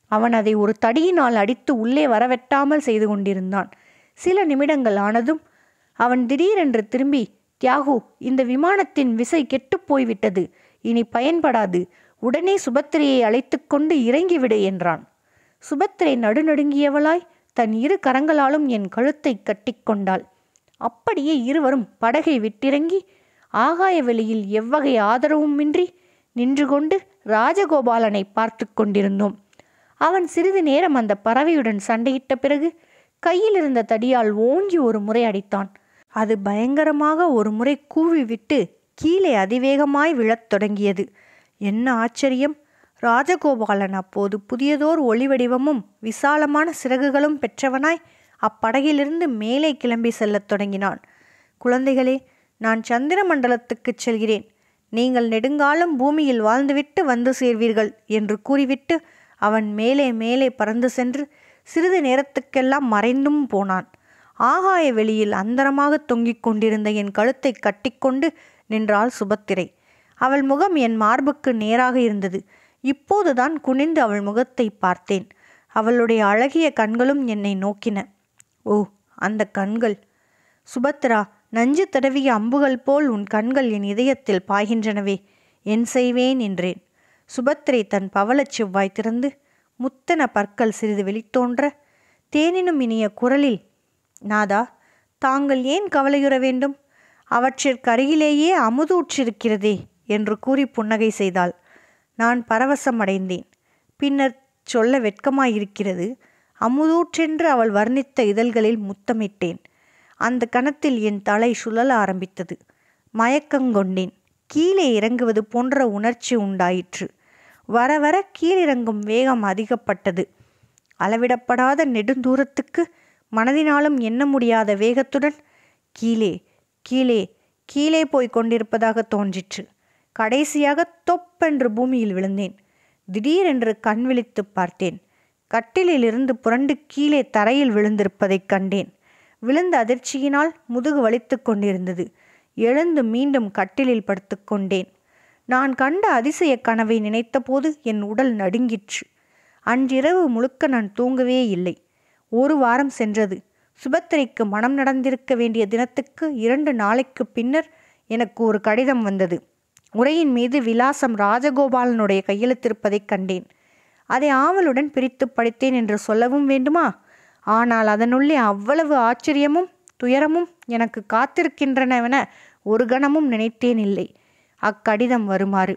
அவன் அதை ஒரு தடியினால் அடித்து உள்ளே வரவெட்டாமல் செய்து கொண்டிருந்தான் சில நிமிடங்கள் ஆனதும் அவன் திடீரென்று திரும்பி தியாகு இந்த விமானத்தின் விசை கெட்டுப் போய்விட்டது இனி பயன்படாது உடனே சுபத்திரையை அழைத்து கொண்டு இறங்கிவிடு என்றான் சுபத்திரை நடுநடுங்கியவளாய் தன் இரு கரங்களாலும் என் கழுத்தை கட்டிக்கொண்டாள் அப்படியே இருவரும் படகை விட்டிறங்கி ஆகாய வெளியில் எவ்வகை ஆதரவுமின்றி நின்று கொண்டு ராஜகோபாலனை பார்த்து கொண்டிருந்தோம் அவன் சிறிது நேரம் அந்த பறவையுடன் சண்டையிட்ட பிறகு கையில் இருந்த தடியால் ஓங்கி ஒரு முறை அடித்தான் அது பயங்கரமாக ஒரு முறை கூவி விட்டு கீழே அதிவேகமாய் விழத் தொடங்கியது என்ன ஆச்சரியம் ராஜகோபாலன் அப்போது புதியதோர் ஒளிவடிவமும் விசாலமான சிறகுகளும் பெற்றவனாய் அப்படகிலிருந்து மேலே கிளம்பி செல்லத் தொடங்கினான் குழந்தைகளே நான் சந்திர மண்டலத்துக்குச் செல்கிறேன் நீங்கள் நெடுங்காலம் பூமியில் வாழ்ந்துவிட்டு வந்து சேர்வீர்கள் என்று கூறிவிட்டு அவன் மேலே மேலே பறந்து சென்று சிறிது நேரத்துக்கெல்லாம் மறைந்தும் போனான் ஆகாய வெளியில் அந்தரமாக தொங்கிக் கொண்டிருந்த என் கழுத்தை கட்டிக்கொண்டு நின்றாள் சுபத்திரை அவள் முகம் என் மார்புக்கு நேராக இருந்தது இப்போதுதான் குனிந்து அவள் முகத்தை பார்த்தேன் அவளுடைய அழகிய கண்களும் என்னை நோக்கின ஓ அந்த கண்கள் சுபத்ரா நஞ்சு தடவிய அம்புகள் போல் உன் கண்கள் என் இதயத்தில் பாய்கின்றனவே என் செய்வேன் என்றேன் சுபத்திரை தன் பவளச் செவ்வாய் திறந்து முத்தன பற்கள் சிறிது வெளித்தோன்ற தேனினும் இனிய குரலில் நாதா தாங்கள் ஏன் கவலையுற வேண்டும் அவற்றிற்கருகிலேயே அமுதூற்றிருக்கிறதே என்று கூறி புன்னகை செய்தாள் நான் பரவசம் அடைந்தேன் பின்னர் சொல்ல வெட்கமாயிருக்கிறது அமுதூற்றென்று அவள் வர்ணித்த இதழ்களில் முத்தமிட்டேன் அந்த கணத்தில் என் தலை சுழல ஆரம்பித்தது மயக்கங்கொண்டேன் கீழே இறங்குவது போன்ற உணர்ச்சி உண்டாயிற்று வர வர கீழிறங்கும் வேகம் அதிகப்பட்டது அளவிடப்படாத நெடுந்தூரத்துக்கு மனதினாலும் எண்ண முடியாத வேகத்துடன் கீழே கீழே கீழே போய் கொண்டிருப்பதாக தோன்றிற்று கடைசியாக தொப்பென்று பூமியில் விழுந்தேன் திடீரென்று கண் விழித்து பார்த்தேன் கட்டிலிலிருந்து புரண்டு கீழே தரையில் விழுந்திருப்பதைக் கண்டேன் விழுந்த அதிர்ச்சியினால் முதுகு வலித்து கொண்டிருந்தது எழுந்து மீண்டும் கட்டிலில் படுத்துக்கொண்டேன் நான் கண்ட அதிசய கனவை நினைத்தபோது என் உடல் நடுங்கிற்று அன்றிரவு முழுக்க நான் தூங்கவே இல்லை ஒரு வாரம் சென்றது சுபத்திரைக்கு மனம் நடந்திருக்க வேண்டிய தினத்துக்கு இரண்டு நாளைக்கு பின்னர் எனக்கு ஒரு கடிதம் வந்தது உரையின் மீது விலாசம் ராஜகோபாலனுடைய கையெழுத்திருப்பதைக் கண்டேன் அதை ஆவலுடன் பிரித்து படித்தேன் என்று சொல்லவும் வேண்டுமா ஆனால் அதனுள்ளே அவ்வளவு ஆச்சரியமும் துயரமும் எனக்கு காத்திருக்கின்றனவென ஒரு கணமும் நினைத்தேன் இல்லை அக்கடிதம் வருமாறு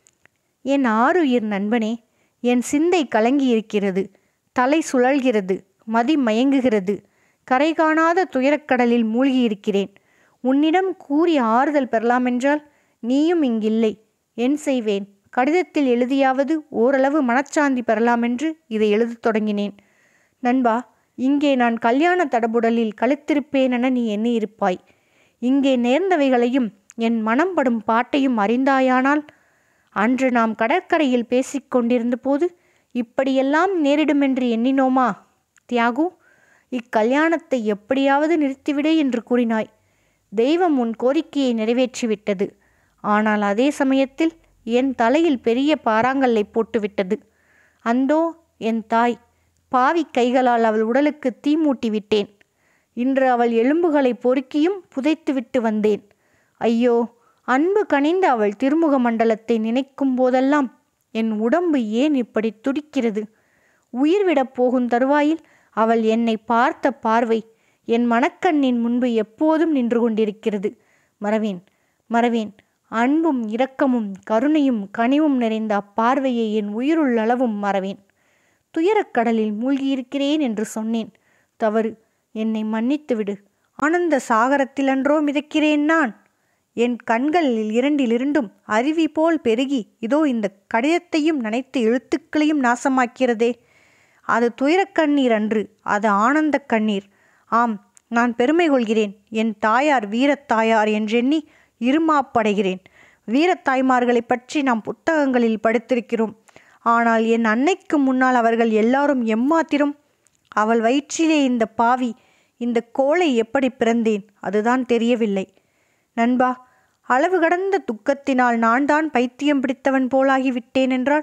என் ஆறுயிர் நண்பனே என் சிந்தை கலங்கியிருக்கிறது தலை சுழல்கிறது மதி மயங்குகிறது கரை காணாத துயரக்கடலில் மூழ்கியிருக்கிறேன் உன்னிடம் கூறி ஆறுதல் பெறலாமென்றால் நீயும் இங்கில்லை என் செய்வேன் கடிதத்தில் எழுதியாவது ஓரளவு மனச்சாந்தி பெறலாமென்று இதை எழுதத் தொடங்கினேன் நண்பா இங்கே நான் கல்யாண தடபுடலில் கழுத்திருப்பேனென நீ எண்ணியிருப்பாய் இங்கே நேர்ந்தவைகளையும் என் மனம் படும் பாட்டையும் அறிந்தாயானால் அன்று நாம் கடற்கரையில் பேசிக்கொண்டிருந்த போது இப்படியெல்லாம் நேரிடுமென்று எண்ணினோமா தியாகு இக்கல்யாணத்தை எப்படியாவது நிறுத்திவிடு என்று கூறினாய் தெய்வம் உன் கோரிக்கையை நிறைவேற்றிவிட்டது ஆனால் அதே சமயத்தில் என் தலையில் பெரிய பாறாங்கல்லை போட்டுவிட்டது அந்தோ என் தாய் பாவி கைகளால் அவள் உடலுக்கு தீ மூட்டி விட்டேன் இன்று அவள் எலும்புகளை பொறுக்கியும் புதைத்துவிட்டு வந்தேன் ஐயோ அன்பு கனிந்த அவள் திருமுக மண்டலத்தை நினைக்கும் போதெல்லாம் என் உடம்பு ஏன் இப்படி துடிக்கிறது உயிர் விடப் போகும் தருவாயில் அவள் என்னை பார்த்த பார்வை என் மனக்கண்ணின் முன்பு எப்போதும் நின்று கொண்டிருக்கிறது மறவேன் மறவேன் அன்பும் இரக்கமும் கருணையும் கனிவும் நிறைந்த அப்பார்வையை என் உயிருள்ளளவும் மறவேன் துயரக்கடலில் மூழ்கியிருக்கிறேன் என்று சொன்னேன் தவறு என்னை மன்னித்துவிடு ஆனந்த சாகரத்திலன்றோ மிதக்கிறேன் நான் என் கண்களில் இரண்டிலிருண்டும் அருவி போல் பெருகி இதோ இந்த கடிதத்தையும் நனைத்து எழுத்துக்களையும் நாசமாக்கிறதே அது துயரக் கண்ணீர் அன்று அது ஆனந்த கண்ணீர் ஆம் நான் பெருமை கொள்கிறேன் என் தாயார் வீரத்தாயார் என்றெண்ணி இருமாப்படைகிறேன் வீரத்தாய்மார்களை பற்றி நாம் புத்தகங்களில் படித்திருக்கிறோம் ஆனால் என் அன்னைக்கு முன்னால் அவர்கள் எல்லாரும் எம்மாத்திரம் அவள் வயிற்றிலே இந்த பாவி இந்த கோளை எப்படி பிறந்தேன் அதுதான் தெரியவில்லை நண்பா அளவு கடந்த துக்கத்தினால் நான் தான் பைத்தியம் பிடித்தவன் போலாகி விட்டேன் என்றால்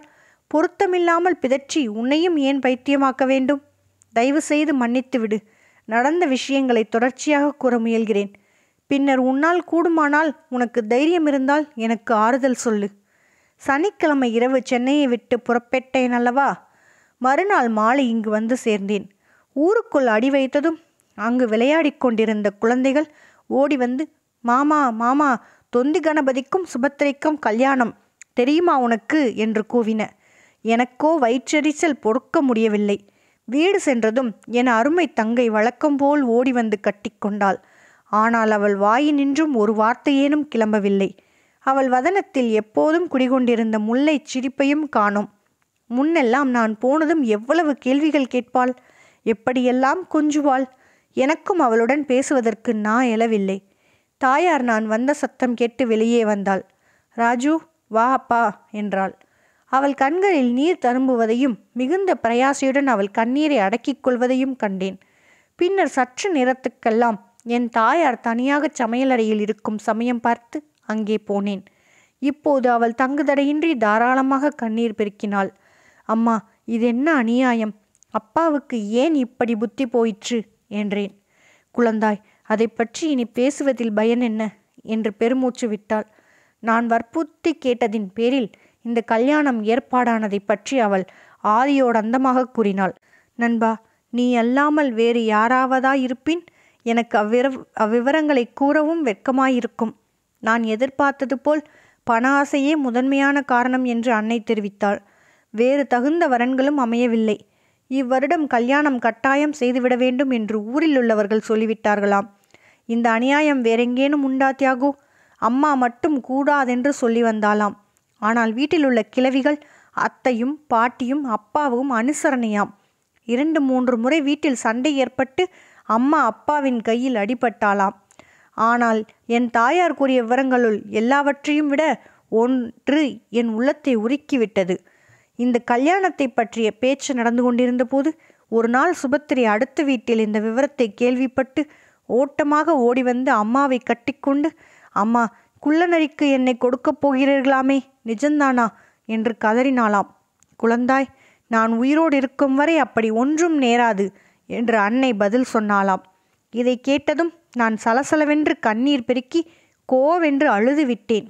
பொருத்தமில்லாமல் பிதற்றி உன்னையும் ஏன் பைத்தியமாக்க வேண்டும் தயவு செய்து மன்னித்து விடு நடந்த விஷயங்களை தொடர்ச்சியாக கூற முயல்கிறேன் பின்னர் உன்னால் கூடுமானால் உனக்கு தைரியம் இருந்தால் எனக்கு ஆறுதல் சொல்லு சனிக்கிழமை இரவு சென்னையை விட்டு புறப்பட்டேன் அல்லவா மறுநாள் மாலை இங்கு வந்து சேர்ந்தேன் ஊருக்குள் அடி வைத்ததும் அங்கு விளையாடிக் கொண்டிருந்த குழந்தைகள் ஓடி வந்து மாமா மாமா தொந்தி கணபதிக்கும் சுபத்திரைக்கும் கல்யாணம் தெரியுமா உனக்கு என்று கூவின எனக்கோ வயிற்றெரிச்சல் பொறுக்க முடியவில்லை வீடு சென்றதும் என் அருமை தங்கை வழக்கம் போல் ஓடி வந்து கட்டிக்கொண்டாள் ஆனால் அவள் வாயினின்றும் ஒரு வார்த்தையேனும் கிளம்பவில்லை அவள் வதனத்தில் எப்போதும் குடிகொண்டிருந்த முல்லைச் சிரிப்பையும் காணோம் முன்னெல்லாம் நான் போனதும் எவ்வளவு கேள்விகள் கேட்பாள் எப்படியெல்லாம் கொஞ்சுவாள் எனக்கும் அவளுடன் பேசுவதற்கு நான் எழவில்லை தாயார் நான் வந்த சத்தம் கேட்டு வெளியே வந்தாள் ராஜு வா அப்பா என்றாள் அவள் கண்களில் நீர் தரும்புவதையும் மிகுந்த பிரயாசையுடன் அவள் கண்ணீரை அடக்கிக் கொள்வதையும் கண்டேன் பின்னர் சற்று நேரத்துக்கெல்லாம் என் தாயார் தனியாக சமையலறையில் இருக்கும் சமயம் பார்த்து அங்கே போனேன் இப்போது அவள் தங்குதடையின்றி தாராளமாக கண்ணீர் பெருக்கினாள் அம்மா இது என்ன அநியாயம் அப்பாவுக்கு ஏன் இப்படி புத்தி போயிற்று என்றேன் குழந்தாய் அதை பற்றி இனி பேசுவதில் பயன் என்ன என்று பெருமூச்சு விட்டாள் நான் வற்புறுத்தி கேட்டதின் பேரில் இந்த கல்யாணம் ஏற்பாடானதை பற்றி அவள் ஆதியோடு அந்தமாக கூறினாள் நண்பா நீ அல்லாமல் வேறு யாராவதா இருப்பின் எனக்கு அவ்விர அவ்விவரங்களை கூறவும் வெட்கமாயிருக்கும் நான் எதிர்பார்த்தது போல் பண ஆசையே முதன்மையான காரணம் என்று அன்னை தெரிவித்தாள் வேறு தகுந்த வரன்களும் அமையவில்லை இவ்வருடம் கல்யாணம் கட்டாயம் செய்துவிட வேண்டும் என்று ஊரில் உள்ளவர்கள் சொல்லிவிட்டார்களாம் இந்த அநியாயம் வேறெங்கேனும் உண்டா தியாகு அம்மா மட்டும் கூடாதென்று சொல்லி வந்தாளாம் ஆனால் வீட்டில் உள்ள கிழவிகள் அத்தையும் பாட்டியும் அப்பாவும் அனுசரணையாம் இரண்டு மூன்று முறை வீட்டில் சண்டை ஏற்பட்டு அம்மா அப்பாவின் கையில் அடிபட்டாளாம் ஆனால் என் தாயார் கூறிய விவரங்களுள் எல்லாவற்றையும் விட ஒன்று என் உள்ளத்தை உருக்கிவிட்டது இந்த கல்யாணத்தை பற்றிய பேச்சு நடந்து கொண்டிருந்த போது ஒரு நாள் சுபத்திரை அடுத்த வீட்டில் இந்த விவரத்தை கேள்விப்பட்டு ஓட்டமாக ஓடி வந்து அம்மாவை கட்டிக்கொண்டு அம்மா குள்ளநரிக்கு என்னை கொடுக்கப் போகிறீர்களாமே நிஜந்தானா என்று கதறினாளாம் குழந்தாய் நான் உயிரோடு இருக்கும் வரை அப்படி ஒன்றும் நேராது என்று அன்னை பதில் சொன்னாளாம் இதை கேட்டதும் நான் சலசலவென்று கண்ணீர் பெருக்கி கோவென்று அழுது விட்டேன்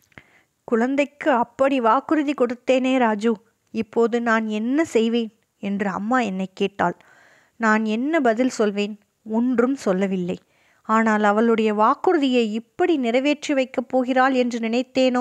குழந்தைக்கு அப்படி வாக்குறுதி கொடுத்தேனே ராஜு இப்போது நான் என்ன செய்வேன் என்று அம்மா என்னை கேட்டாள் நான் என்ன பதில் சொல்வேன் ஒன்றும் சொல்லவில்லை ஆனால் அவளுடைய வாக்குறுதியை இப்படி நிறைவேற்றி வைக்கப் போகிறாள் என்று நினைத்தேனோ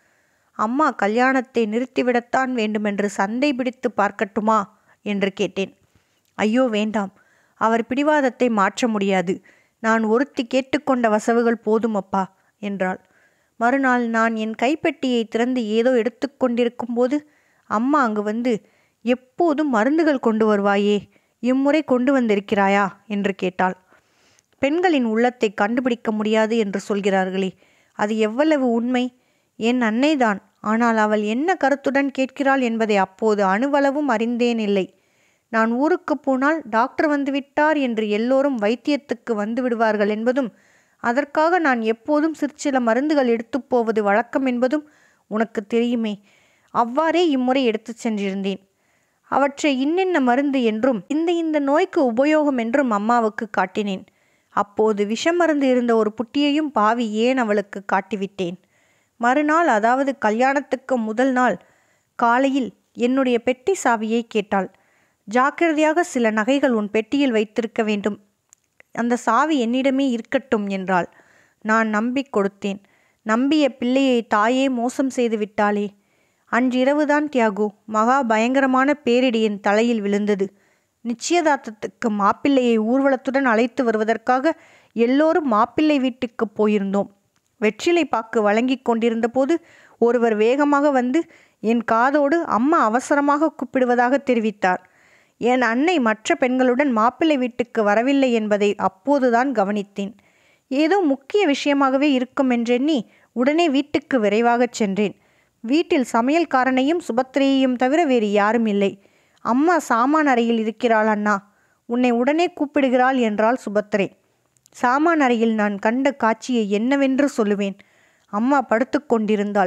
அம்மா கல்யாணத்தை நிறுத்திவிடத்தான் வேண்டுமென்று சண்டை பிடித்து பார்க்கட்டுமா என்று கேட்டேன் ஐயோ வேண்டாம் அவர் பிடிவாதத்தை மாற்ற முடியாது நான் ஒருத்தி கேட்டுக்கொண்ட வசவுகள் போதும் அப்பா என்றாள் மறுநாள் நான் என் கைப்பெட்டியை திறந்து ஏதோ எடுத்துக்கொண்டிருக்கும் போது அம்மா அங்கு வந்து எப்போதும் மருந்துகள் கொண்டு வருவாயே இம்முறை கொண்டு வந்திருக்கிறாயா என்று கேட்டாள் பெண்களின் உள்ளத்தை கண்டுபிடிக்க முடியாது என்று சொல்கிறார்களே அது எவ்வளவு உண்மை என் அன்னைதான் ஆனால் அவள் என்ன கருத்துடன் கேட்கிறாள் என்பதை அப்போது அணுவளவும் அறிந்தேன் இல்லை நான் ஊருக்கு போனால் டாக்டர் வந்துவிட்டார் என்று எல்லோரும் வைத்தியத்துக்கு வந்து விடுவார்கள் என்பதும் அதற்காக நான் எப்போதும் சிற்சில மருந்துகள் எடுத்துப் போவது வழக்கம் என்பதும் உனக்கு தெரியுமே அவ்வாறே இம்முறை எடுத்துச் சென்றிருந்தேன் அவற்றை இன்னென்ன மருந்து என்றும் இந்த இந்த நோய்க்கு உபயோகம் என்றும் அம்மாவுக்கு காட்டினேன் அப்போது விஷமருந்து இருந்த ஒரு புட்டியையும் பாவி ஏன் அவளுக்கு காட்டிவிட்டேன் மறுநாள் அதாவது கல்யாணத்துக்கு முதல் நாள் காலையில் என்னுடைய பெட்டி சாவியை கேட்டாள் ஜாக்கிரதையாக சில நகைகள் உன் பெட்டியில் வைத்திருக்க வேண்டும் அந்த சாவி என்னிடமே இருக்கட்டும் என்றாள் நான் நம்பிக் கொடுத்தேன் நம்பிய பிள்ளையை தாயே மோசம் செய்து விட்டாளே அன்றிரவுதான் தியாகு மகா பயங்கரமான பேரிடி என் தலையில் விழுந்தது நிச்சயதார்த்தத்துக்கு மாப்பிள்ளையை ஊர்வலத்துடன் அழைத்து வருவதற்காக எல்லோரும் மாப்பிள்ளை வீட்டுக்கு போயிருந்தோம் வெற்றிலை பாக்கு வழங்கி கொண்டிருந்த போது ஒருவர் வேகமாக வந்து என் காதோடு அம்மா அவசரமாக கூப்பிடுவதாக தெரிவித்தார் என் அன்னை மற்ற பெண்களுடன் மாப்பிள்ளை வீட்டுக்கு வரவில்லை என்பதை அப்போதுதான் கவனித்தேன் ஏதோ முக்கிய விஷயமாகவே இருக்கும் என்றெண்ணி உடனே வீட்டுக்கு விரைவாகச் சென்றேன் வீட்டில் சமையல்காரனையும் சுபத்திரையையும் தவிர வேறு யாரும் இல்லை அம்மா சாமான் அறையில் இருக்கிறாள் அண்ணா உன்னை உடனே கூப்பிடுகிறாள் என்றாள் சுபத்திரை சாமான் அறையில் நான் கண்ட காட்சியை என்னவென்று சொல்லுவேன் அம்மா படுத்து கொண்டிருந்தாள்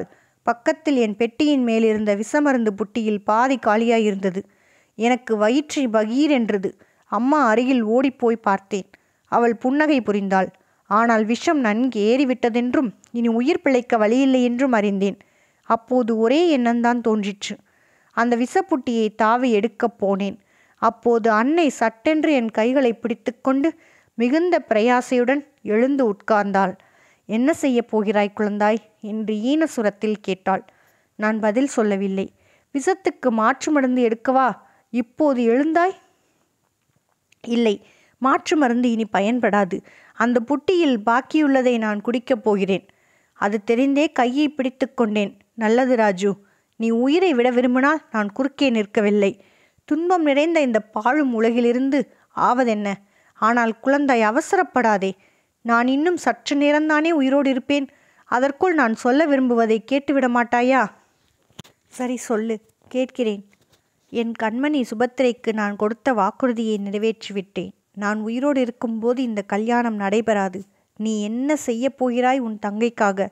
பக்கத்தில் என் பெட்டியின் மேலிருந்த விஷமருந்து புட்டியில் பாதி காலியாயிருந்தது எனக்கு வயிற்று பகீர் என்றது அம்மா அருகில் ஓடிப்போய் பார்த்தேன் அவள் புன்னகை புரிந்தாள் ஆனால் விஷம் நன்கு ஏறிவிட்டதென்றும் இனி உயிர் பிழைக்க வழியில்லை என்றும் அறிந்தேன் அப்போது ஒரே எண்ணம்தான் தோன்றிற்று அந்த விஷப்புட்டியை தாவி எடுக்கப் போனேன் அப்போது அன்னை சட்டென்று என் கைகளை பிடித்துக்கொண்டு மிகுந்த பிரயாசையுடன் எழுந்து உட்கார்ந்தாள் என்ன செய்யப் போகிறாய் குழந்தாய் என்று ஈனசுரத்தில் கேட்டாள் நான் பதில் சொல்லவில்லை விஷத்துக்கு மாற்று மருந்து எடுக்கவா இப்போது எழுந்தாய் இல்லை மாற்று மருந்து இனி பயன்படாது அந்த புட்டியில் பாக்கியுள்ளதை நான் குடிக்கப் போகிறேன் அது தெரிந்தே கையை பிடித்து கொண்டேன் நல்லது ராஜு நீ உயிரை விட விரும்பினால் நான் குறுக்கே நிற்கவில்லை துன்பம் நிறைந்த இந்த பாழும் உலகிலிருந்து ஆவதென்ன ஆனால் குழந்தாய் அவசரப்படாதே நான் இன்னும் சற்று நேரம்தானே உயிரோடு இருப்பேன் அதற்குள் நான் சொல்ல விரும்புவதை கேட்டுவிட மாட்டாயா சரி சொல்லு கேட்கிறேன் என் கண்மணி சுபத்திரைக்கு நான் கொடுத்த வாக்குறுதியை நிறைவேற்றிவிட்டேன் நான் உயிரோடு இருக்கும்போது இந்த கல்யாணம் நடைபெறாது நீ என்ன செய்யப் போகிறாய் உன் தங்கைக்காக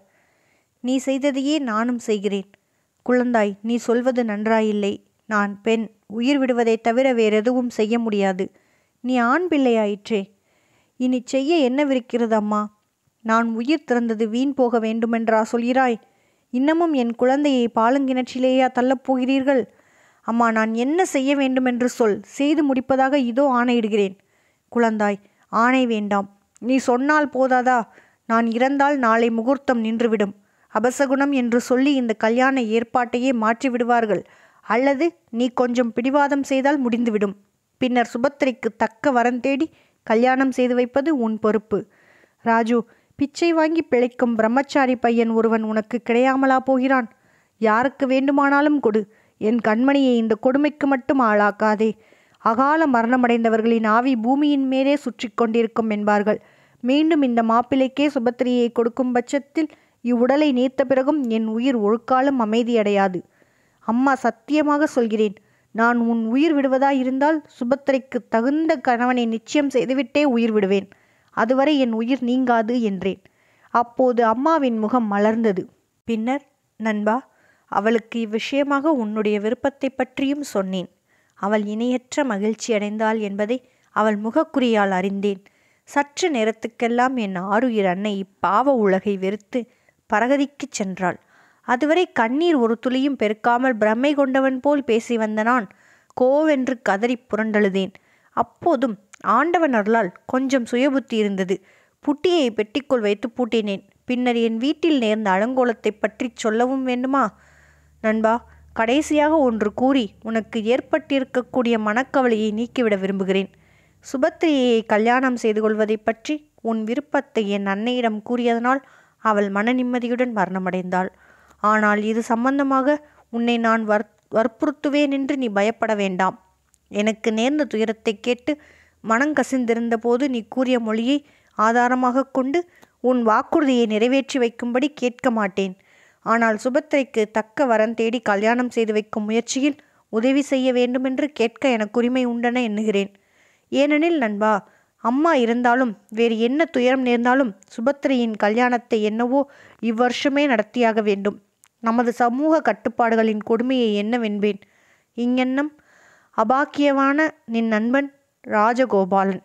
நீ செய்ததையே நானும் செய்கிறேன் குழந்தாய் நீ சொல்வது நன்றாயில்லை நான் பெண் உயிர் விடுவதைத் தவிர வேறெதுவும் செய்ய முடியாது நீ ஆண் பிள்ளையாயிற்றே இனி செய்ய என்னவிருக்கிறது அம்மா நான் உயிர் திறந்தது வீண் போக வேண்டுமென்றா சொல்கிறாய் இன்னமும் என் குழந்தையை பாலுங்கிணற்றிலேயா தள்ளப் போகிறீர்கள் அம்மா நான் என்ன செய்ய வேண்டுமென்று சொல் செய்து முடிப்பதாக இதோ ஆணையிடுகிறேன் குழந்தாய் ஆணை வேண்டாம் நீ சொன்னால் போதாதா நான் இறந்தால் நாளை முகூர்த்தம் நின்றுவிடும் அபசகுணம் என்று சொல்லி இந்த கல்யாண ஏற்பாட்டையே மாற்றி விடுவார்கள் அல்லது நீ கொஞ்சம் பிடிவாதம் செய்தால் முடிந்துவிடும் பின்னர் சுபத்திரைக்கு தக்க வரம் தேடி கல்யாணம் செய்து வைப்பது உன் பொறுப்பு ராஜு பிச்சை வாங்கி பிழைக்கும் பிரம்மச்சாரி பையன் ஒருவன் உனக்கு கிடையாமலா போகிறான் யாருக்கு வேண்டுமானாலும் கொடு என் கண்மணியை இந்த கொடுமைக்கு மட்டும் ஆளாக்காதே அகால மரணமடைந்தவர்களின் ஆவி பூமியின் மேலே சுற்றி கொண்டிருக்கும் என்பார்கள் மீண்டும் இந்த மாப்பிள்ளைக்கே சுபத்திரியை கொடுக்கும் பட்சத்தில் இவ்வுடலை நீத்த பிறகும் என் உயிர் ஒழுக்காலும் அமைதியடையாது அம்மா சத்தியமாக சொல்கிறேன் நான் உன் உயிர் விடுவதாய் இருந்தால் சுபத்திரைக்கு தகுந்த கணவனை நிச்சயம் செய்துவிட்டே உயிர் விடுவேன் அதுவரை என் உயிர் நீங்காது என்றேன் அப்போது அம்மாவின் முகம் மலர்ந்தது பின்னர் நண்பா அவளுக்கு இவ்விஷயமாக உன்னுடைய விருப்பத்தை பற்றியும் சொன்னேன் அவள் இணையற்ற மகிழ்ச்சி அடைந்தாள் என்பதை அவள் முகக்குறியால் அறிந்தேன் சற்று நேரத்துக்கெல்லாம் என் ஆருயிர் அன்னை இப்பாவ உலகை வெறுத்து பரகதிக்குச் சென்றாள் அதுவரை கண்ணீர் ஒரு துளியும் பெருக்காமல் பிரமை கொண்டவன் போல் பேசி வந்த நான் கோவென்று கதறி புரண்டழுதேன் அப்போதும் ஆண்டவன் அருளால் கொஞ்சம் சுயபுத்தி இருந்தது புட்டியை பெட்டிக்குள் வைத்து பூட்டினேன் பின்னர் என் வீட்டில் நேர்ந்த அலங்கோலத்தை பற்றி சொல்லவும் வேண்டுமா நண்பா கடைசியாக ஒன்று கூறி உனக்கு ஏற்பட்டிருக்கக்கூடிய மனக்கவலையை நீக்கிவிட விரும்புகிறேன் சுபத்திரியை கல்யாணம் செய்து கொள்வதை பற்றி உன் விருப்பத்தை என் அன்னையிடம் கூறியதனால் அவள் மன நிம்மதியுடன் மரணமடைந்தாள் ஆனால் இது சம்பந்தமாக உன்னை நான் வர் வற்புறுத்துவேன் என்று நீ பயப்பட வேண்டாம் எனக்கு நேர்ந்த துயரத்தை கேட்டு மனங்கசிந்திருந்த போது நீ கூறிய மொழியை ஆதாரமாக கொண்டு உன் வாக்குறுதியை நிறைவேற்றி வைக்கும்படி கேட்க மாட்டேன் ஆனால் சுபத்திரைக்கு தக்க வரம் தேடி கல்யாணம் செய்து வைக்கும் முயற்சியில் உதவி செய்ய வேண்டுமென்று கேட்க எனக்கு உரிமை உண்டென எண்ணுகிறேன் ஏனெனில் நண்பா அம்மா இருந்தாலும் வேறு என்ன துயரம் நேர்ந்தாலும் சுபத்திரையின் கல்யாணத்தை என்னவோ இவ்வருஷமே நடத்தியாக வேண்டும் நமது சமூக கட்டுப்பாடுகளின் கொடுமையை என்னவென்பேன் இங்கென்னம் அபாக்கியவான நின் நண்பன் ராஜகோபாலன்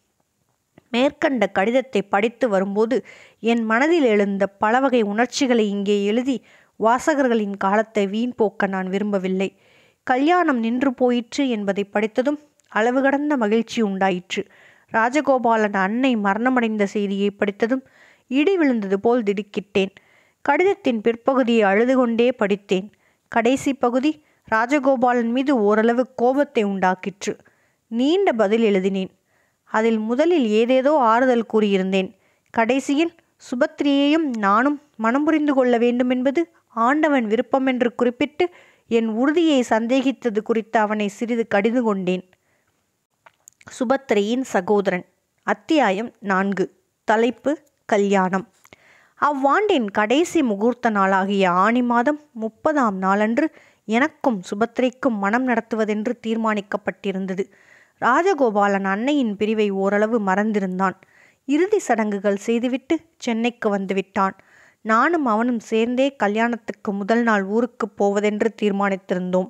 மேற்கண்ட கடிதத்தை படித்து வரும்போது என் மனதில் எழுந்த பல வகை உணர்ச்சிகளை இங்கே எழுதி வாசகர்களின் காலத்தை வீண் போக்க நான் விரும்பவில்லை கல்யாணம் நின்று போயிற்று என்பதை படித்ததும் அளவு கடந்த மகிழ்ச்சி உண்டாயிற்று ராஜகோபாலன் அன்னை மரணமடைந்த செய்தியை படித்ததும் இடி விழுந்தது போல் திடுக்கிட்டேன் கடிதத்தின் பிற்பகுதியை அழுது கொண்டே படித்தேன் கடைசி பகுதி ராஜகோபாலன் மீது ஓரளவு கோபத்தை உண்டாக்கிற்று நீண்ட பதில் எழுதினேன் அதில் முதலில் ஏதேதோ ஆறுதல் கூறியிருந்தேன் கடைசியில் சுபத்ரியையும் நானும் மனம் புரிந்து கொள்ள வேண்டுமென்பது ஆண்டவன் விருப்பம் என்று குறிப்பிட்டு என் உறுதியை சந்தேகித்தது குறித்து அவனை சிறிது கடிந்து கொண்டேன் சுபத்திரையின் சகோதரன் அத்தியாயம் நான்கு தலைப்பு கல்யாணம் அவ்வாண்டின் கடைசி முகூர்த்த நாளாகிய ஆணி மாதம் முப்பதாம் நாளன்று எனக்கும் சுபத்திரைக்கும் மனம் நடத்துவதென்று தீர்மானிக்கப்பட்டிருந்தது ராஜகோபாலன் அன்னையின் பிரிவை ஓரளவு மறந்திருந்தான் இறுதி சடங்குகள் செய்துவிட்டு சென்னைக்கு வந்துவிட்டான் நானும் அவனும் சேர்ந்தே கல்யாணத்துக்கு முதல் நாள் ஊருக்கு போவதென்று தீர்மானித்திருந்தோம்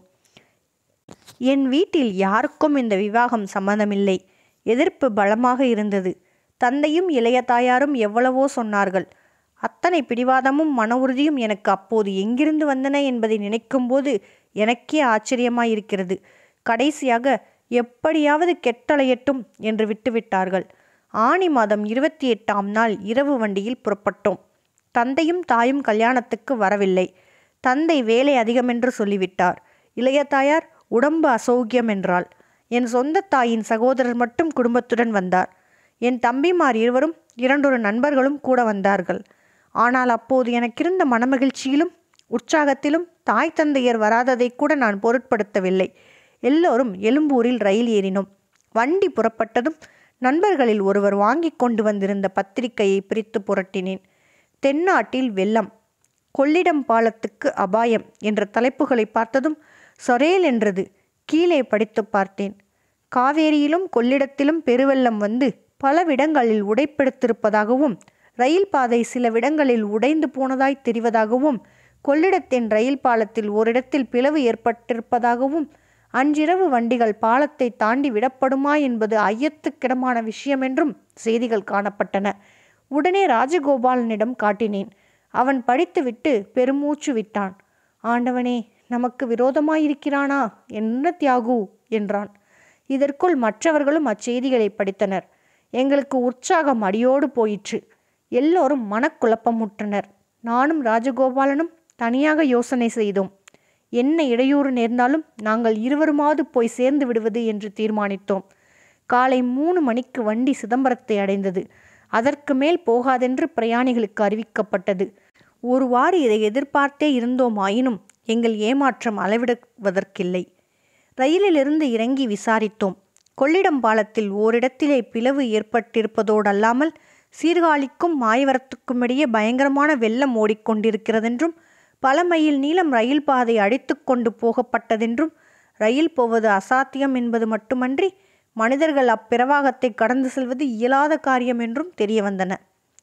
என் வீட்டில் யாருக்கும் இந்த விவாகம் சம்மதமில்லை எதிர்ப்பு பலமாக இருந்தது தந்தையும் இளைய தாயாரும் எவ்வளவோ சொன்னார்கள் அத்தனை பிடிவாதமும் மன உறுதியும் எனக்கு அப்போது எங்கிருந்து வந்தன என்பதை நினைக்கும்போது எனக்கே ஆச்சரியமாயிருக்கிறது கடைசியாக எப்படியாவது கெட்டலையட்டும் என்று விட்டுவிட்டார்கள் ஆணி மாதம் இருபத்தி எட்டாம் நாள் இரவு வண்டியில் புறப்பட்டோம் தந்தையும் தாயும் கல்யாணத்துக்கு வரவில்லை தந்தை வேலை அதிகமென்று சொல்லிவிட்டார் இளைய தாயார் உடம்பு அசௌக்கியம் என்றாள் என் சொந்த தாயின் சகோதரர் மட்டும் குடும்பத்துடன் வந்தார் என் தம்பிமார் இருவரும் இரண்டொரு நண்பர்களும் கூட வந்தார்கள் ஆனால் அப்போது எனக்கிருந்த மனமகிழ்ச்சியிலும் உற்சாகத்திலும் தாய் தந்தையர் வராததை கூட நான் பொருட்படுத்தவில்லை எல்லோரும் எழும்பூரில் ரயில் ஏறினோம் வண்டி புறப்பட்டதும் நண்பர்களில் ஒருவர் வாங்கி கொண்டு வந்திருந்த பத்திரிகையை பிரித்து புரட்டினேன் தென்னாட்டில் வெள்ளம் கொள்ளிடம் பாலத்துக்கு அபாயம் என்ற தலைப்புகளை பார்த்ததும் சொரேல் என்றது கீழே படித்து பார்த்தேன் காவேரியிலும் கொள்ளிடத்திலும் பெருவெள்ளம் வந்து பலவிடங்களில் உடைப்பெடுத்திருப்பதாகவும் ரயில் பாதை சில விடங்களில் உடைந்து போனதாய் தெரிவதாகவும் கொள்ளிடத்தின் ரயில் பாலத்தில் ஓரிடத்தில் பிளவு ஏற்பட்டிருப்பதாகவும் அன்றிரவு வண்டிகள் பாலத்தை தாண்டி விடப்படுமா என்பது ஐயத்துக்கிடமான விஷயம் என்றும் செய்திகள் காணப்பட்டன உடனே ராஜகோபாலனிடம் காட்டினேன் அவன் படித்துவிட்டு பெருமூச்சு விட்டான் ஆண்டவனே நமக்கு விரோதமாயிருக்கிறானா என்ன தியாகு என்றான் இதற்குள் மற்றவர்களும் அச்செய்திகளை படித்தனர் எங்களுக்கு உற்சாகம் அடியோடு போயிற்று எல்லோரும் மனக்குழப்பமுற்றனர் நானும் ராஜகோபாலனும் தனியாக யோசனை செய்தோம் என்ன இடையூறு நேர்ந்தாலும் நாங்கள் இருவருமாவது போய் சேர்ந்து விடுவது என்று தீர்மானித்தோம் காலை மூணு மணிக்கு வண்டி சிதம்பரத்தை அடைந்தது அதற்கு மேல் போகாதென்று பிரயாணிகளுக்கு அறிவிக்கப்பட்டது ஒருவாறு இதை எதிர்பார்த்தே இருந்தோம் ஆயினும் எங்கள் ஏமாற்றம் அளவிடுவதற்கில்லை ரயிலிலிருந்து இறங்கி விசாரித்தோம் கொள்ளிடம் பாலத்தில் ஓரிடத்திலே பிளவு ஏற்பட்டிருப்பதோடல்லாமல் சீர்காழிக்கும் மாயவரத்துக்கும் இடையே பயங்கரமான வெள்ளம் ஓடிக்கொண்டிருக்கிறதென்றும் பல மைல் நீளம் ரயில் பாதை அடித்து கொண்டு போகப்பட்டதென்றும் ரயில் போவது அசாத்தியம் என்பது மட்டுமன்றி மனிதர்கள் அப்பிரவாகத்தை கடந்து செல்வது இயலாத காரியம் என்றும் தெரிய வந்தன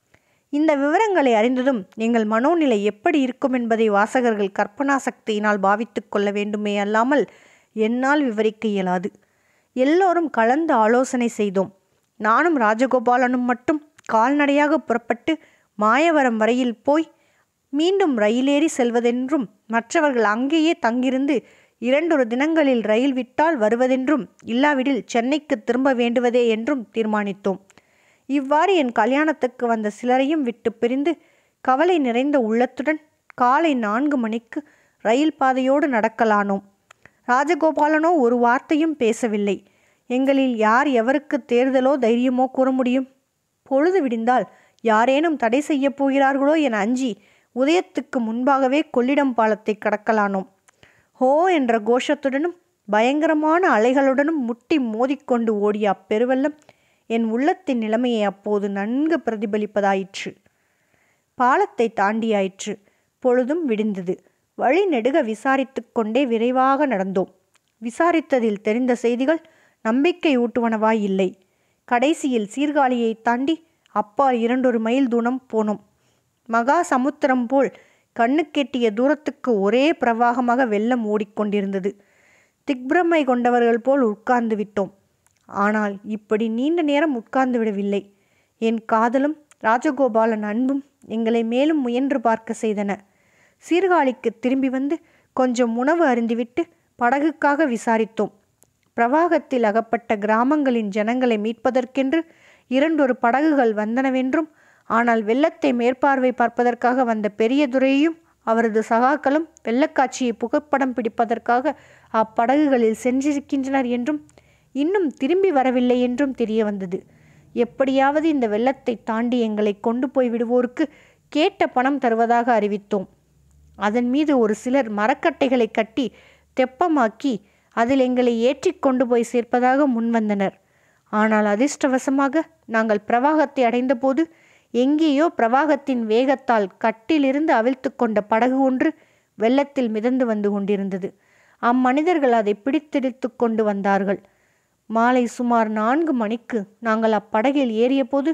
இந்த விவரங்களை அறிந்ததும் எங்கள் மனோநிலை எப்படி இருக்கும் என்பதை வாசகர்கள் கற்பனா சக்தியினால் பாவித்து கொள்ள வேண்டுமே அல்லாமல் என்னால் விவரிக்க இயலாது எல்லோரும் கலந்து ஆலோசனை செய்தோம் நானும் ராஜகோபாலனும் மட்டும் கால்நடையாக புறப்பட்டு மாயவரம் வரையில் போய் மீண்டும் ரயிலேறி செல்வதென்றும் மற்றவர்கள் அங்கேயே தங்கியிருந்து இரண்டொரு தினங்களில் ரயில் விட்டால் வருவதென்றும் இல்லாவிடில் சென்னைக்கு திரும்ப வேண்டுவதே என்றும் தீர்மானித்தோம் இவ்வாறு என் கல்யாணத்துக்கு வந்த சிலரையும் விட்டு பிரிந்து கவலை நிறைந்த உள்ளத்துடன் காலை நான்கு மணிக்கு ரயில் பாதையோடு நடக்கலானோம் ராஜகோபாலனோ ஒரு வார்த்தையும் பேசவில்லை எங்களில் யார் எவருக்கு தேர்தலோ தைரியமோ கூற முடியும் பொழுது விடிந்தால் யாரேனும் தடை செய்யப் போகிறார்களோ என அஞ்சி உதயத்துக்கு முன்பாகவே கொள்ளிடம் பாலத்தை கடக்கலானோம் ஹோ என்ற கோஷத்துடனும் பயங்கரமான அலைகளுடனும் முட்டி மோதிக்கொண்டு ஓடிய அப்பெருவெள்ளம் என் உள்ளத்தின் நிலைமையை அப்போது நன்கு பிரதிபலிப்பதாயிற்று பாலத்தை தாண்டியாயிற்று பொழுதும் விடிந்தது வழி நெடுக விசாரித்து கொண்டே விரைவாக நடந்தோம் விசாரித்ததில் தெரிந்த செய்திகள் நம்பிக்கை ஊட்டுவனவாய் இல்லை கடைசியில் சீர்காழியை தாண்டி அப்பால் இரண்டொரு மைல் தூரம் போனோம் மகா சமுத்திரம் போல் கண்ணுக்கெட்டிய தூரத்துக்கு ஒரே பிரவாகமாக வெள்ளம் ஓடிக்கொண்டிருந்தது திக்பிரமை கொண்டவர்கள் போல் உட்கார்ந்து விட்டோம் ஆனால் இப்படி நீண்ட நேரம் உட்கார்ந்து விடவில்லை என் காதலும் ராஜகோபாலன் அன்பும் எங்களை மேலும் முயன்று பார்க்க செய்தன சீர்காழிக்கு திரும்பி வந்து கொஞ்சம் உணவு அருந்திவிட்டு படகுக்காக விசாரித்தோம் பிரவாகத்தில் அகப்பட்ட கிராமங்களின் ஜனங்களை மீட்பதற்கென்று இரண்டொரு படகுகள் வந்தனவென்றும் ஆனால் வெள்ளத்தை மேற்பார்வை பார்ப்பதற்காக வந்த பெரிய துரையையும் அவரது சகாக்களும் வெள்ளக்காட்சியை புகைப்படம் பிடிப்பதற்காக அப்படகுகளில் சென்றிருக்கின்றனர் என்றும் இன்னும் திரும்பி வரவில்லை என்றும் தெரிய வந்தது எப்படியாவது இந்த வெள்ளத்தை தாண்டி எங்களை கொண்டு போய் விடுவோருக்கு கேட்ட பணம் தருவதாக அறிவித்தோம் அதன் மீது ஒரு சிலர் மரக்கட்டைகளை கட்டி தெப்பமாக்கி அதில் எங்களை ஏற்றி கொண்டு போய் சேர்ப்பதாக முன்வந்தனர் ஆனால் அதிர்ஷ்டவசமாக நாங்கள் பிரவாகத்தை அடைந்தபோது எங்கேயோ பிரவாகத்தின் வேகத்தால் கட்டிலிருந்து அவிழ்த்து கொண்ட படகு ஒன்று வெள்ளத்தில் மிதந்து வந்து கொண்டிருந்தது அம்மனிதர்கள் அதை பிடித்தெடுத்து கொண்டு வந்தார்கள் மாலை சுமார் நான்கு மணிக்கு நாங்கள் அப்படகில் ஏறியபோது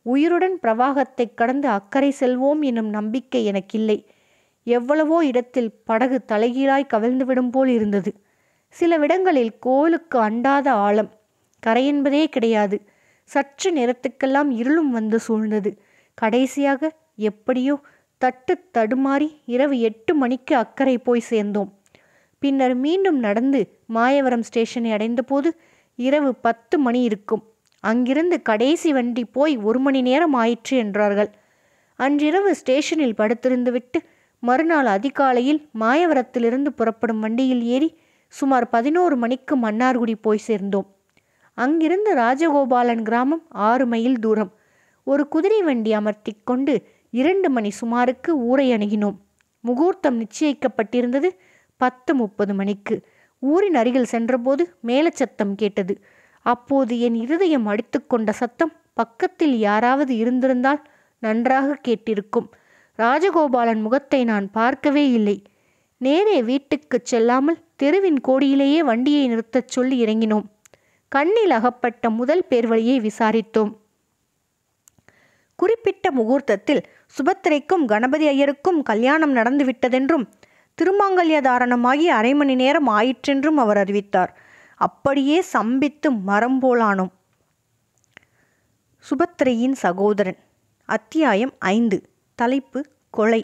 உயிருடன் பிரவாகத்தை கடந்து அக்கறை செல்வோம் என்னும் நம்பிக்கை எனக்கில்லை எவ்வளவோ இடத்தில் படகு தலைகீழாய் கவிழ்ந்துவிடும் போல் இருந்தது சில விடங்களில் கோலுக்கு அண்டாத ஆழம் கரை என்பதே கிடையாது சற்று நேரத்துக்கெல்லாம் இருளும் வந்து சூழ்ந்தது கடைசியாக எப்படியோ தட்டு தடுமாறி இரவு எட்டு மணிக்கு அக்கறை போய் சேர்ந்தோம் பின்னர் மீண்டும் நடந்து மாயவரம் ஸ்டேஷனை அடைந்தபோது இரவு பத்து மணி இருக்கும் அங்கிருந்து கடைசி வண்டி போய் ஒரு மணி நேரம் ஆயிற்று என்றார்கள் அன்றிரவு ஸ்டேஷனில் படுத்திருந்துவிட்டு மறுநாள் அதிகாலையில் மாயவரத்திலிருந்து புறப்படும் வண்டியில் ஏறி சுமார் பதினோரு மணிக்கு மன்னார்குடி போய் சேர்ந்தோம் அங்கிருந்து ராஜகோபாலன் கிராமம் ஆறு மைல் தூரம் ஒரு குதிரை வண்டி அமர்த்தி கொண்டு இரண்டு மணி சுமாருக்கு ஊரை அணுகினோம் முகூர்த்தம் நிச்சயிக்கப்பட்டிருந்தது பத்து முப்பது மணிக்கு ஊரின் அருகில் சென்றபோது மேலச்சத்தம் கேட்டது அப்போது என் இருதயம் அடித்துக்கொண்ட சத்தம் பக்கத்தில் யாராவது இருந்திருந்தால் நன்றாக கேட்டிருக்கும் ராஜகோபாலன் முகத்தை நான் பார்க்கவே இல்லை நேரே வீட்டுக்குச் செல்லாமல் தெருவின் கோடியிலேயே வண்டியை நிறுத்தச் சொல்லி இறங்கினோம் கண்ணில் அகப்பட்ட முதல் பேர் வழியை விசாரித்தோம் குறிப்பிட்ட முகூர்த்தத்தில் சுபத்திரைக்கும் கணபதி ஐயருக்கும் கல்யாணம் நடந்துவிட்டதென்றும் திருமாங்கல்ய தாரணமாகி அரை மணி நேரம் ஆயிற்றென்றும் அவர் அறிவித்தார் அப்படியே சம்பித்து மரம் போலானோம் சுபத்திரையின் சகோதரன் அத்தியாயம் ஐந்து தலைப்பு கொலை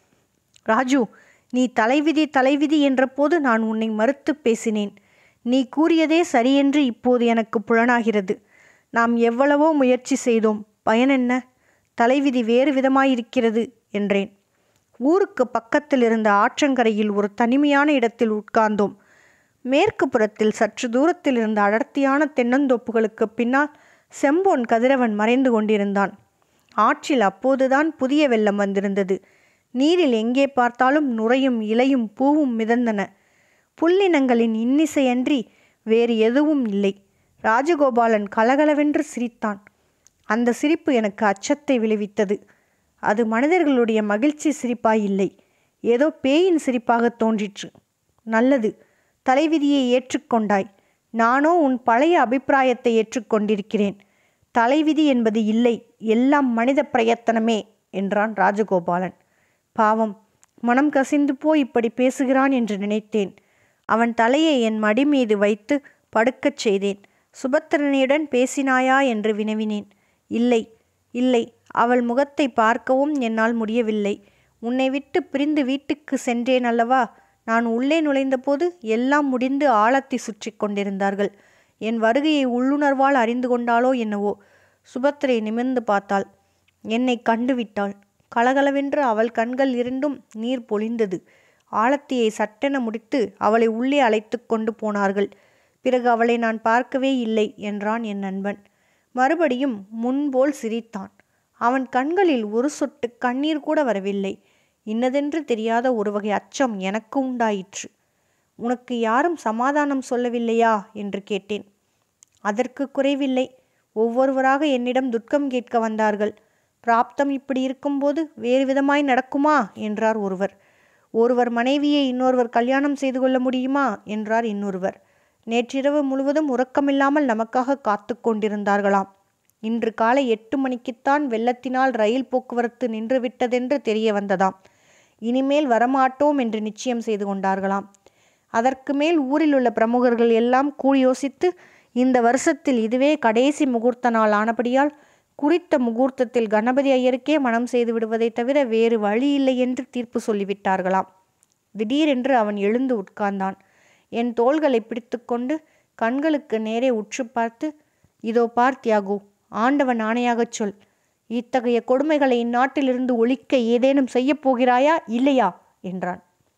ராஜு நீ தலைவிதி தலைவிதி என்றபோது நான் உன்னை மறுத்து பேசினேன் நீ கூறியதே சரியென்று இப்போது எனக்கு புலனாகிறது நாம் எவ்வளவோ முயற்சி செய்தோம் பயனென்ன தலைவிதி வேறு விதமாயிருக்கிறது என்றேன் ஊருக்கு பக்கத்தில் இருந்த ஆற்றங்கரையில் ஒரு தனிமையான இடத்தில் உட்கார்ந்தோம் மேற்கு புறத்தில் சற்று தூரத்தில் இருந்த அடர்த்தியான தென்னந்தோப்புகளுக்கு பின்னால் செம்போன் கதிரவன் மறைந்து கொண்டிருந்தான் ஆற்றில் அப்போதுதான் புதிய வெள்ளம் வந்திருந்தது நீரில் எங்கே பார்த்தாலும் நுரையும் இலையும் பூவும் மிதந்தன புல்லினங்களின் இன்னிசையன்றி வேறு எதுவும் இல்லை ராஜகோபாலன் கலகலவென்று சிரித்தான் அந்த சிரிப்பு எனக்கு அச்சத்தை விளைவித்தது அது மனிதர்களுடைய மகிழ்ச்சி சிரிப்பாய் இல்லை ஏதோ பேயின் சிரிப்பாக தோன்றிற்று நல்லது தலைவிதியை ஏற்றுக்கொண்டாய் நானோ உன் பழைய அபிப்பிராயத்தை ஏற்றுக்கொண்டிருக்கிறேன் தலைவிதி என்பது இல்லை எல்லாம் மனித பிரயத்தனமே என்றான் ராஜகோபாலன் பாவம் மனம் கசிந்து போய் இப்படி பேசுகிறான் என்று நினைத்தேன் அவன் தலையை என் மடி மீது வைத்து படுக்கச் செய்தேன் சுபத்திரனியுடன் பேசினாயா என்று வினவினேன் இல்லை இல்லை அவள் முகத்தை பார்க்கவும் என்னால் முடியவில்லை உன்னை விட்டு பிரிந்து வீட்டுக்கு சென்றேன் அல்லவா நான் உள்ளே நுழைந்தபோது எல்லாம் முடிந்து ஆழத்தை சுற்றி கொண்டிருந்தார்கள் என் வருகையை உள்ளுணர்வால் அறிந்து கொண்டாளோ என்னவோ சுபத்திரை நிமிர்ந்து பார்த்தாள் என்னை கண்டுவிட்டாள் கலகலவென்று அவள் கண்கள் இரண்டும் நீர் பொழிந்தது ஆழத்தியை சட்டென முடித்து அவளை உள்ளே அழைத்து கொண்டு போனார்கள் பிறகு அவளை நான் பார்க்கவே இல்லை என்றான் என் நண்பன் மறுபடியும் முன்போல் சிரித்தான் அவன் கண்களில் ஒரு சொட்டு கண்ணீர் கூட வரவில்லை இன்னதென்று தெரியாத ஒரு வகை அச்சம் எனக்கு உண்டாயிற்று உனக்கு யாரும் சமாதானம் சொல்லவில்லையா என்று கேட்டேன் அதற்கு குறைவில்லை ஒவ்வொருவராக என்னிடம் துக்கம் கேட்க வந்தார்கள் பிராப்தம் இப்படி இருக்கும்போது வேறு விதமாய் நடக்குமா என்றார் ஒருவர் ஒருவர் மனைவியை இன்னொருவர் கல்யாணம் செய்து கொள்ள முடியுமா என்றார் இன்னொருவர் நேற்றிரவு முழுவதும் உறக்கமில்லாமல் நமக்காக காத்து கொண்டிருந்தார்களாம் இன்று காலை எட்டு மணிக்குத்தான் வெள்ளத்தினால் ரயில் போக்குவரத்து நின்றுவிட்டதென்று தெரிய வந்ததாம் இனிமேல் வரமாட்டோம் என்று நிச்சயம் செய்து கொண்டார்களாம் அதற்கு மேல் ஊரில் உள்ள பிரமுகர்கள் எல்லாம் கூடி யோசித்து இந்த வருஷத்தில் இதுவே கடைசி முகூர்த்த நாள் ஆனபடியால் குறித்த முகூர்த்தத்தில் கணபதி ஐயருக்கே மனம் செய்து விடுவதை தவிர வேறு வழி இல்லை என்று தீர்ப்பு சொல்லிவிட்டார்களாம் திடீரென்று அவன் எழுந்து உட்கார்ந்தான் என் தோள்களை பிடித்துக்கொண்டு கண்களுக்கு நேரே உற்று பார்த்து இதோ பார் தியாகு ஆண்டவன் ஆணையாகச் சொல் இத்தகைய கொடுமைகளை இந்நாட்டிலிருந்து ஒழிக்க ஏதேனும் செய்யப் போகிறாயா இல்லையா என்றான்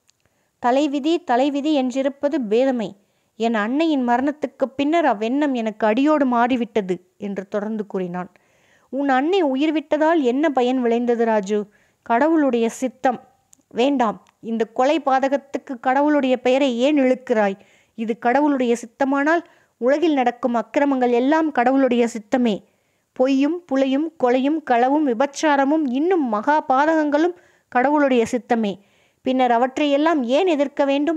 தலைவிதி தலைவிதி என்றிருப்பது பேதமை என் அன்னையின் மரணத்துக்குப் பின்னர் அவ்வெண்ணம் எனக்கு அடியோடு மாறிவிட்டது என்று தொடர்ந்து கூறினான் உன் அன்னை உயிர் விட்டதால் என்ன பயன் விளைந்தது ராஜு கடவுளுடைய சித்தம் வேண்டாம் இந்த கொலை பாதகத்துக்கு கடவுளுடைய பெயரை ஏன் இழுக்கிறாய் இது கடவுளுடைய சித்தமானால் உலகில் நடக்கும் அக்கிரமங்கள் எல்லாம் கடவுளுடைய சித்தமே பொய்யும் புலையும் கொலையும் களவும் விபச்சாரமும் இன்னும் மகா பாதகங்களும் கடவுளுடைய சித்தமே பின்னர் அவற்றையெல்லாம் ஏன் எதிர்க்க வேண்டும்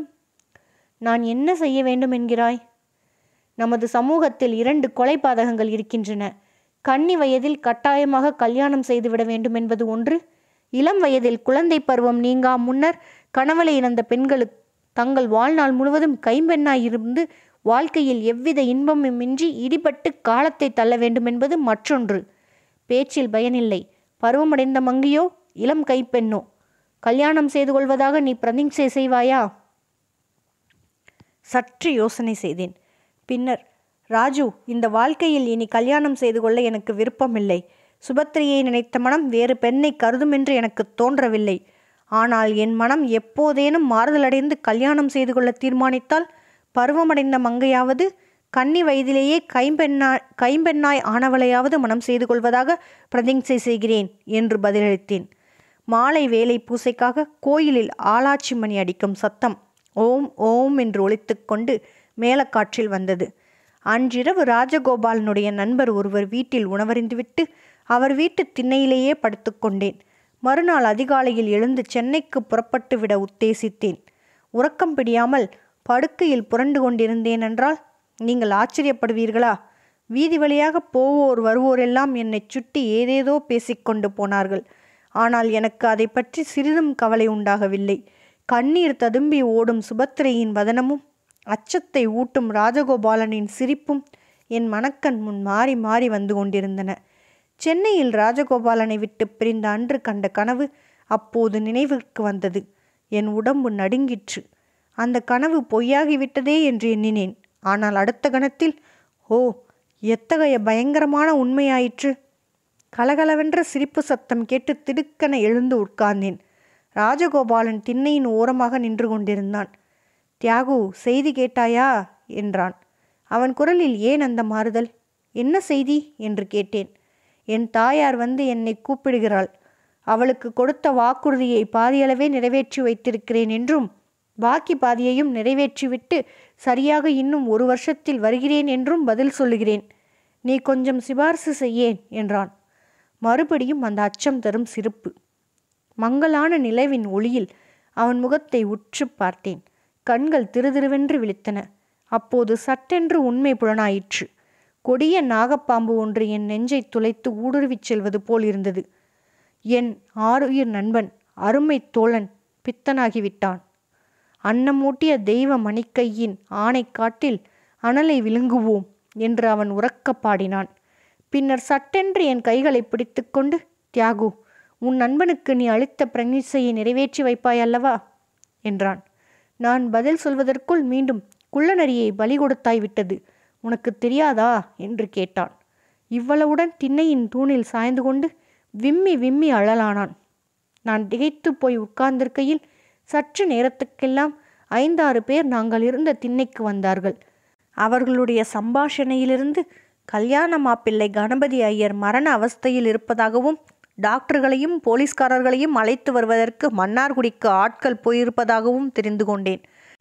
நான் என்ன செய்ய வேண்டும் என்கிறாய் நமது சமூகத்தில் இரண்டு கொலை பாதகங்கள் இருக்கின்றன கன்னி வயதில் கட்டாயமாக கல்யாணம் செய்துவிட வேண்டும் என்பது ஒன்று இளம் வயதில் குழந்தை பருவம் நீங்கா முன்னர் கணவனை இழந்த பெண்களுக்கு தங்கள் வாழ்நாள் முழுவதும் கைம்பெண்ணாய் இருந்து வாழ்க்கையில் எவ்வித இன்பமுமின்றி இடிபட்டு காலத்தை தள்ள வேண்டும் என்பது மற்றொன்று பேச்சில் பயனில்லை பருவமடைந்த மங்கியோ இளம் கைப்பெண்ணோ கல்யாணம் செய்து கொள்வதாக நீ பிரதிஞ்சை செய்வாயா சற்று யோசனை செய்தேன் பின்னர் ராஜு இந்த வாழ்க்கையில் இனி கல்யாணம் செய்து கொள்ள எனக்கு விருப்பமில்லை சுபத்திரியை நினைத்த மனம் வேறு பெண்ணை கருதுமென்று எனக்கு தோன்றவில்லை ஆனால் என் மனம் எப்போதேனும் மாறுதலடைந்து கல்யாணம் செய்து கொள்ள தீர்மானித்தால் பருவமடைந்த மங்கையாவது கன்னி வயதிலேயே கைம்பெண்ணா கைம்பெண்ணாய் ஆனவளையாவது மனம் செய்து கொள்வதாக பிரதிஞ்சை செய்கிறேன் என்று பதிலளித்தேன் மாலை வேலை பூசைக்காக கோயிலில் ஆளாச்சி மணி அடிக்கும் சத்தம் ஓம் ஓம் என்று ஒலித்துக்கொண்டு மேலக்காற்றில் வந்தது அன்றிரவு ராஜகோபாலனுடைய நண்பர் ஒருவர் வீட்டில் உணவறிந்துவிட்டு அவர் வீட்டு திண்ணையிலேயே படுத்துக்கொண்டேன் மறுநாள் அதிகாலையில் எழுந்து சென்னைக்கு புறப்பட்டு விட உத்தேசித்தேன் உறக்கம் பிடியாமல் படுக்கையில் புரண்டு கொண்டிருந்தேன் என்றால் நீங்கள் ஆச்சரியப்படுவீர்களா வீதி வழியாக போவோர் வருவோரெல்லாம் என்னை சுட்டி ஏதேதோ பேசிக்கொண்டு போனார்கள் ஆனால் எனக்கு அதை பற்றி சிறிதும் கவலை உண்டாகவில்லை கண்ணீர் ததும்பி ஓடும் சுபத்திரையின் வதனமும் அச்சத்தை ஊட்டும் ராஜகோபாலனின் சிரிப்பும் என் மனக்கண் முன் மாறி மாறி வந்து கொண்டிருந்தன சென்னையில் ராஜகோபாலனை விட்டு பிரிந்த அன்று கண்ட கனவு அப்போது நினைவிற்கு வந்தது என் உடம்பு நடுங்கிற்று அந்த கனவு பொய்யாகிவிட்டதே என்று எண்ணினேன் ஆனால் அடுத்த கணத்தில் ஓ எத்தகைய பயங்கரமான உண்மையாயிற்று கலகலவென்ற சிரிப்பு சத்தம் கேட்டு திடுக்கென எழுந்து உட்கார்ந்தேன் ராஜகோபாலன் திண்ணையின் ஓரமாக நின்று கொண்டிருந்தான் தியாகு செய்தி கேட்டாயா என்றான் அவன் குரலில் ஏன் அந்த மாறுதல் என்ன செய்தி என்று கேட்டேன் என் தாயார் வந்து என்னை கூப்பிடுகிறாள் அவளுக்கு கொடுத்த வாக்குறுதியை பாதியளவே நிறைவேற்றி வைத்திருக்கிறேன் என்றும் பாக்கி பாதியையும் நிறைவேற்றிவிட்டு சரியாக இன்னும் ஒரு வருஷத்தில் வருகிறேன் என்றும் பதில் சொல்லுகிறேன் நீ கொஞ்சம் சிபார்சு செய்யேன் என்றான் மறுபடியும் அந்த அச்சம் தரும் சிரிப்பு மங்கலான நிலவின் ஒளியில் அவன் முகத்தை உற்று பார்த்தேன் கண்கள் திருதிருவென்று விழித்தன அப்போது சட்டென்று உண்மை புலனாயிற்று கொடிய நாகப்பாம்பு ஒன்று என் நெஞ்சை துளைத்து ஊடுருவிச் செல்வது போல் இருந்தது என் ஆறுயிர் நண்பன் அருமை தோழன் பித்தனாகிவிட்டான் அன்னமூட்டிய தெய்வ மணிக்கையின் ஆணை காட்டில் அனலை விழுங்குவோம் என்று அவன் உறக்க பாடினான் பின்னர் சட்டென்று என் கைகளை பிடித்துக்கொண்டு தியாகு உன் நண்பனுக்கு நீ அளித்த பிரமிசையை நிறைவேற்றி வைப்பாய் அல்லவா என்றான் நான் பதில் சொல்வதற்குள் மீண்டும் குள்ளநரியை பலி கொடுத்தாய் விட்டது உனக்கு தெரியாதா என்று கேட்டான் இவ்வளவுடன் திண்ணையின் தூணில் சாய்ந்து கொண்டு விம்மி விம்மி அழலானான் நான் திகைத்து போய் உட்கார்ந்திருக்கையில் சற்று நேரத்துக்கெல்லாம் ஐந்தாறு பேர் நாங்கள் இருந்த திண்ணைக்கு வந்தார்கள் அவர்களுடைய சம்பாஷணையிலிருந்து கல்யாண மாப்பிள்ளை கணபதி ஐயர் மரண அவஸ்தையில் இருப்பதாகவும் டாக்டர்களையும் போலீஸ்காரர்களையும் அழைத்து வருவதற்கு மன்னார்குடிக்கு ஆட்கள் போயிருப்பதாகவும் தெரிந்து கொண்டேன்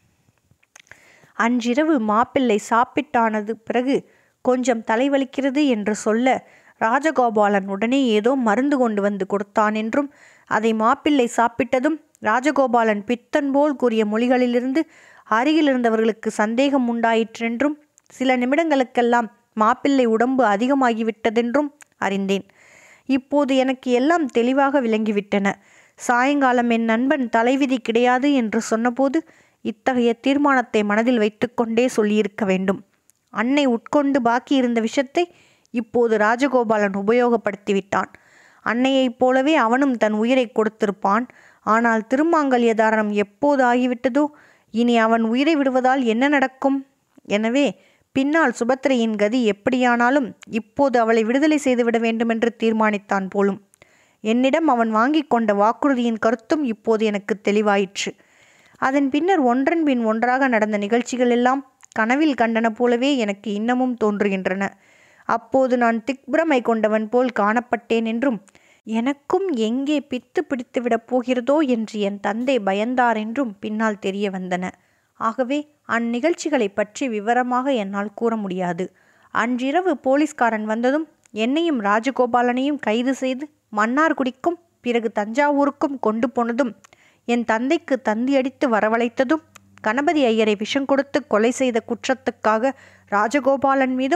அன்றிரவு மாப்பிள்ளை சாப்பிட்டானது பிறகு கொஞ்சம் தலைவலிக்கிறது என்று சொல்ல ராஜகோபாலன் உடனே ஏதோ மருந்து கொண்டு வந்து கொடுத்தான் என்றும் அதை மாப்பிள்ளை சாப்பிட்டதும் ராஜகோபாலன் பித்தன் போல் கூறிய மொழிகளிலிருந்து அருகில் இருந்தவர்களுக்கு சந்தேகம் உண்டாயிற்றென்றும் சில நிமிடங்களுக்கெல்லாம் மாப்பிள்ளை உடம்பு அதிகமாகிவிட்டதென்றும் அறிந்தேன் இப்போது எனக்கு எல்லாம் தெளிவாக விளங்கிவிட்டன சாயங்காலம் என் நண்பன் தலைவிதி கிடையாது என்று சொன்னபோது இத்தகைய தீர்மானத்தை மனதில் வைத்துக்கொண்டே சொல்லியிருக்க வேண்டும் அன்னை உட்கொண்டு பாக்கி இருந்த விஷத்தை இப்போது ராஜகோபாலன் உபயோகப்படுத்திவிட்டான் அன்னையைப் போலவே அவனும் தன் உயிரை கொடுத்திருப்பான் ஆனால் திருமாங்கல்ய தாரணம் எப்போது ஆகிவிட்டதோ இனி அவன் உயிரை விடுவதால் என்ன நடக்கும் எனவே பின்னால் சுபத்திரையின் கதி எப்படியானாலும் இப்போது அவளை விடுதலை செய்துவிட வேண்டுமென்று தீர்மானித்தான் போலும் என்னிடம் அவன் வாங்கி கொண்ட வாக்குறுதியின் கருத்தும் இப்போது எனக்கு தெளிவாயிற்று அதன் பின்னர் ஒன்றன் பின் ஒன்றாக நடந்த நிகழ்ச்சிகள் எல்லாம் கனவில் கண்டன போலவே எனக்கு இன்னமும் தோன்றுகின்றன அப்போது நான் திக்பிரமை கொண்டவன் போல் காணப்பட்டேன் என்றும் எனக்கும் எங்கே பித்து பிடித்துவிடப் போகிறதோ என்று என் தந்தை பயந்தார் என்றும் பின்னால் தெரிய வந்தன ஆகவே அந்நிகழ்ச்சிகளை பற்றி விவரமாக என்னால் கூற முடியாது அன்றிரவு போலீஸ்காரன் வந்ததும் என்னையும் ராஜகோபாலனையும் கைது செய்து மன்னார்குடிக்கும் பிறகு தஞ்சாவூருக்கும் கொண்டு போனதும் என் தந்தைக்கு தந்தி அடித்து வரவழைத்ததும் கணபதி ஐயரை விஷம் கொடுத்து கொலை செய்த குற்றத்துக்காக ராஜகோபாலன் மீதும்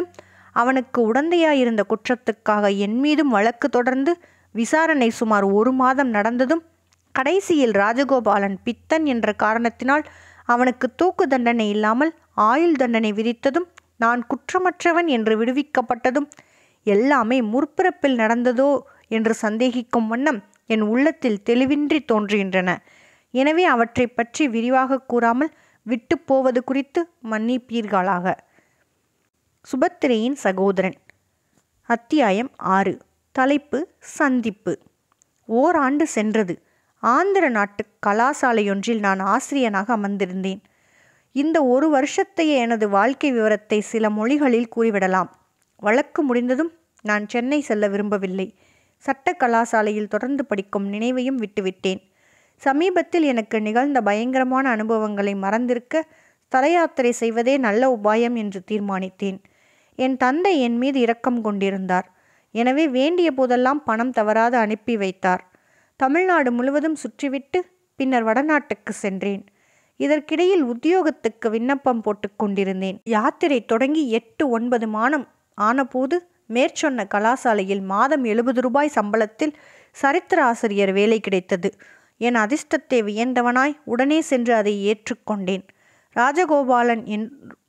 அவனுக்கு உடந்தையாயிருந்த குற்றத்துக்காக என் மீதும் வழக்கு தொடர்ந்து விசாரணை சுமார் ஒரு மாதம் நடந்ததும் கடைசியில் ராஜகோபாலன் பித்தன் என்ற காரணத்தினால் அவனுக்கு தூக்கு தண்டனை இல்லாமல் ஆயுள் தண்டனை விதித்ததும் நான் குற்றமற்றவன் என்று விடுவிக்கப்பட்டதும் எல்லாமே முற்பிறப்பில் நடந்ததோ என்று சந்தேகிக்கும் வண்ணம் என் உள்ளத்தில் தெளிவின்றி தோன்றுகின்றன எனவே அவற்றை பற்றி விரிவாக கூறாமல் விட்டு போவது குறித்து மன்னிப்பீர்களாக சுபத்திரையின் சகோதரன் அத்தியாயம் ஆறு தலைப்பு சந்திப்பு ஓராண்டு சென்றது ஆந்திர நாட்டு கலாசாலையொன்றில் நான் ஆசிரியனாக அமர்ந்திருந்தேன் இந்த ஒரு வருஷத்தைய எனது வாழ்க்கை விவரத்தை சில மொழிகளில் கூறிவிடலாம் வழக்கு முடிந்ததும் நான் சென்னை செல்ல விரும்பவில்லை சட்ட கலாசாலையில் தொடர்ந்து படிக்கும் நினைவையும் விட்டுவிட்டேன் சமீபத்தில் எனக்கு நிகழ்ந்த பயங்கரமான அனுபவங்களை மறந்திருக்க ஸ்தல யாத்திரை செய்வதே நல்ல உபாயம் என்று தீர்மானித்தேன் என் தந்தை என் மீது இரக்கம் கொண்டிருந்தார் எனவே வேண்டிய போதெல்லாம் பணம் தவறாது அனுப்பி வைத்தார் தமிழ்நாடு முழுவதும் சுற்றிவிட்டு பின்னர் வடநாட்டுக்கு சென்றேன் இதற்கிடையில் உத்தியோகத்துக்கு விண்ணப்பம் போட்டுக் கொண்டிருந்தேன் யாத்திரை தொடங்கி எட்டு ஒன்பது மாதம் ஆனபோது மேற்சொன்ன கலாசாலையில் மாதம் எழுபது ரூபாய் சம்பளத்தில் சரித்திர ஆசிரியர் வேலை கிடைத்தது என் அதிர்ஷ்டத்தை வியந்தவனாய் உடனே சென்று அதை ஏற்றுக்கொண்டேன் ராஜகோபாலன் என்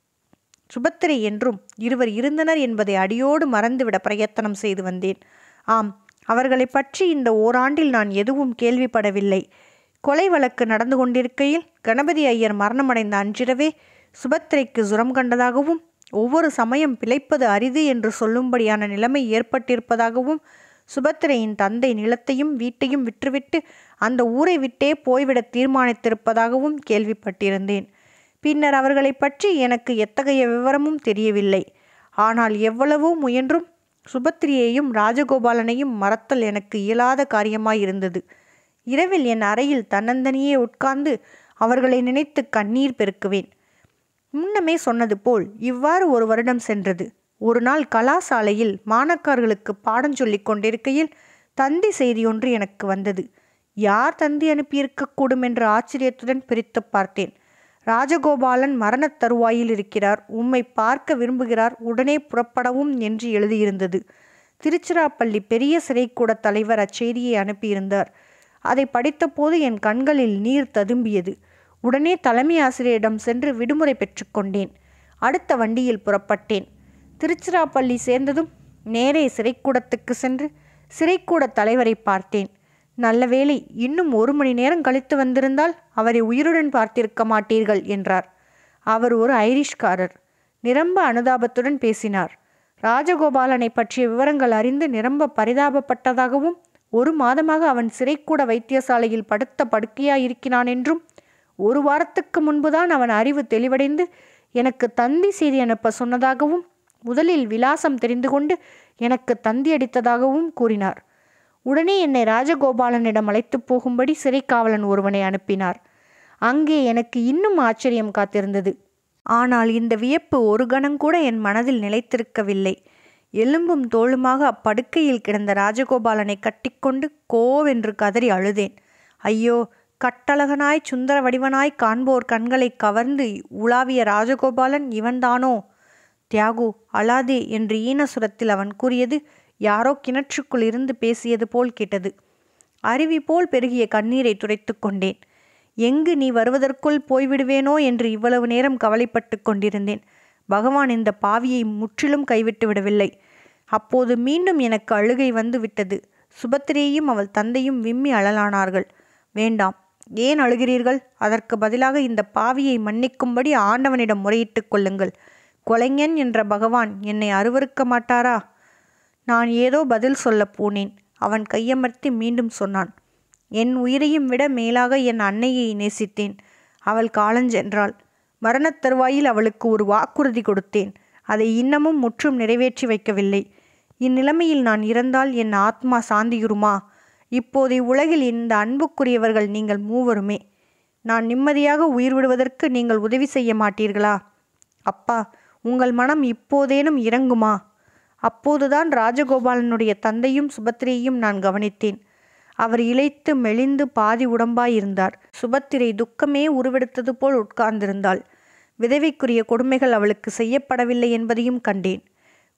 சுபத்திரை என்றும் இருவர் இருந்தனர் என்பதை அடியோடு மறந்துவிட பிரயத்தனம் செய்து வந்தேன் ஆம் அவர்களை பற்றி இந்த ஓராண்டில் நான் எதுவும் கேள்விப்படவில்லை கொலை வழக்கு நடந்து கொண்டிருக்கையில் கணபதி ஐயர் மரணமடைந்த அன்றிரவே சுபத்திரைக்கு சுரம் கண்டதாகவும் ஒவ்வொரு சமயம் பிழைப்பது அரிது என்று சொல்லும்படியான நிலைமை ஏற்பட்டிருப்பதாகவும் சுபத்திரையின் தந்தை நிலத்தையும் வீட்டையும் விற்றுவிட்டு அந்த ஊரை விட்டே போய்விட தீர்மானித்திருப்பதாகவும் கேள்விப்பட்டிருந்தேன் பின்னர் அவர்களை பற்றி எனக்கு எத்தகைய விவரமும் தெரியவில்லை ஆனால் எவ்வளவோ முயன்றும் சுபத்திரியையும் ராஜகோபாலனையும் மறத்தல் எனக்கு இயலாத காரியமாயிருந்தது இரவில் என் அறையில் தன்னந்தனியே உட்கார்ந்து அவர்களை நினைத்து கண்ணீர் பெருக்குவேன் முன்னமே சொன்னது போல் இவ்வாறு ஒரு வருடம் சென்றது ஒரு நாள் கலாசாலையில் மாணக்கார்களுக்கு பாடம் சொல்லிக் கொண்டிருக்கையில் தந்தி செய்தி ஒன்று எனக்கு வந்தது யார் தந்தி அனுப்பியிருக்கக்கூடும் என்ற ஆச்சரியத்துடன் பிரித்து பார்த்தேன் ராஜகோபாலன் மரணத் தருவாயில் இருக்கிறார் உம்மை பார்க்க விரும்புகிறார் உடனே புறப்படவும் என்று எழுதியிருந்தது திருச்சிராப்பள்ளி பெரிய சிறைக்கூட தலைவர் அச்செய்தியை அனுப்பியிருந்தார் அதை படித்தபோது என் கண்களில் நீர் ததும்பியது உடனே தலைமை ஆசிரியரிடம் சென்று விடுமுறை பெற்றுக்கொண்டேன் அடுத்த வண்டியில் புறப்பட்டேன் திருச்சிராப்பள்ளி சேர்ந்ததும் நேரே சிறைக்கூடத்துக்கு சென்று சிறைக்கூட தலைவரை பார்த்தேன் நல்ல வேளை இன்னும் ஒரு மணி நேரம் கழித்து வந்திருந்தால் அவரை உயிருடன் பார்த்திருக்க மாட்டீர்கள் என்றார் அவர் ஒரு ஐரிஷ்காரர் நிரம்ப அனுதாபத்துடன் பேசினார் ராஜகோபாலனை பற்றிய விவரங்கள் அறிந்து நிரம்ப பரிதாபப்பட்டதாகவும் ஒரு மாதமாக அவன் சிறைக்கூட வைத்தியசாலையில் படுத்த படுக்கையாயிருக்கிறான் என்றும் ஒரு வாரத்துக்கு முன்புதான் அவன் அறிவு தெளிவடைந்து எனக்கு தந்தி செய்தி அனுப்ப சொன்னதாகவும் முதலில் விலாசம் தெரிந்து கொண்டு எனக்கு தந்தி அடித்ததாகவும் கூறினார் உடனே என்னை ராஜகோபாலனிடம் அழைத்து போகும்படி சிறைக்காவலன் ஒருவனை அனுப்பினார் அங்கே எனக்கு இன்னும் ஆச்சரியம் காத்திருந்தது ஆனால் இந்த வியப்பு ஒரு கணங்கூட என் மனதில் நிலைத்திருக்கவில்லை எலும்பும் தோளுமாக அப்படுக்கையில் கிடந்த ராஜகோபாலனை கட்டிக்கொண்டு கோவென்று கதறி அழுதேன் ஐயோ கட்டழகனாய் சுந்தர வடிவனாய் காண்போர் கண்களை கவர்ந்து உலாவிய ராஜகோபாலன் இவன்தானோ தியாகு அழாதே என்று ஈனசுரத்தில் அவன் கூறியது யாரோ கிணற்றுக்குள் இருந்து பேசியது போல் கேட்டது அருவி போல் பெருகிய கண்ணீரை துடைத்து கொண்டேன் எங்கு நீ வருவதற்குள் போய்விடுவேனோ என்று இவ்வளவு நேரம் கவலைப்பட்டு கொண்டிருந்தேன் பகவான் இந்த பாவியை முற்றிலும் கைவிட்டு விடவில்லை அப்போது மீண்டும் எனக்கு அழுகை வந்து விட்டது சுபத்திரேயும் அவள் தந்தையும் விம்மி அழலானார்கள் வேண்டாம் ஏன் அழுகிறீர்கள் அதற்கு பதிலாக இந்த பாவியை மன்னிக்கும்படி ஆண்டவனிடம் முறையிட்டுக் கொள்ளுங்கள் கொலைஞன் என்ற பகவான் என்னை அருவருக்க மாட்டாரா நான் ஏதோ பதில் சொல்லப் போனேன் அவன் கையமர்த்தி மீண்டும் சொன்னான் என் உயிரையும் விட மேலாக என் அன்னையை நேசித்தேன் அவள் காலஞ்சென்றாள் மரணத் தருவாயில் அவளுக்கு ஒரு வாக்குறுதி கொடுத்தேன் அதை இன்னமும் முற்றும் நிறைவேற்றி வைக்கவில்லை இந்நிலைமையில் நான் இறந்தால் என் ஆத்மா சாந்தியுறுமா இப்போதை உலகில் இந்த அன்புக்குரியவர்கள் நீங்கள் மூவருமே நான் நிம்மதியாக உயிர் விடுவதற்கு நீங்கள் உதவி செய்ய மாட்டீர்களா அப்பா உங்கள் மனம் இப்போதேனும் இறங்குமா அப்போதுதான் ராஜகோபாலனுடைய தந்தையும் சுபத்திரையும் நான் கவனித்தேன் அவர் இளைத்து மெலிந்து பாதி உடம்பாயிருந்தார் சுபத்திரை துக்கமே உருவெடுத்தது போல் உட்கார்ந்திருந்தாள் விதவைக்குரிய கொடுமைகள் அவளுக்கு செய்யப்படவில்லை என்பதையும் கண்டேன்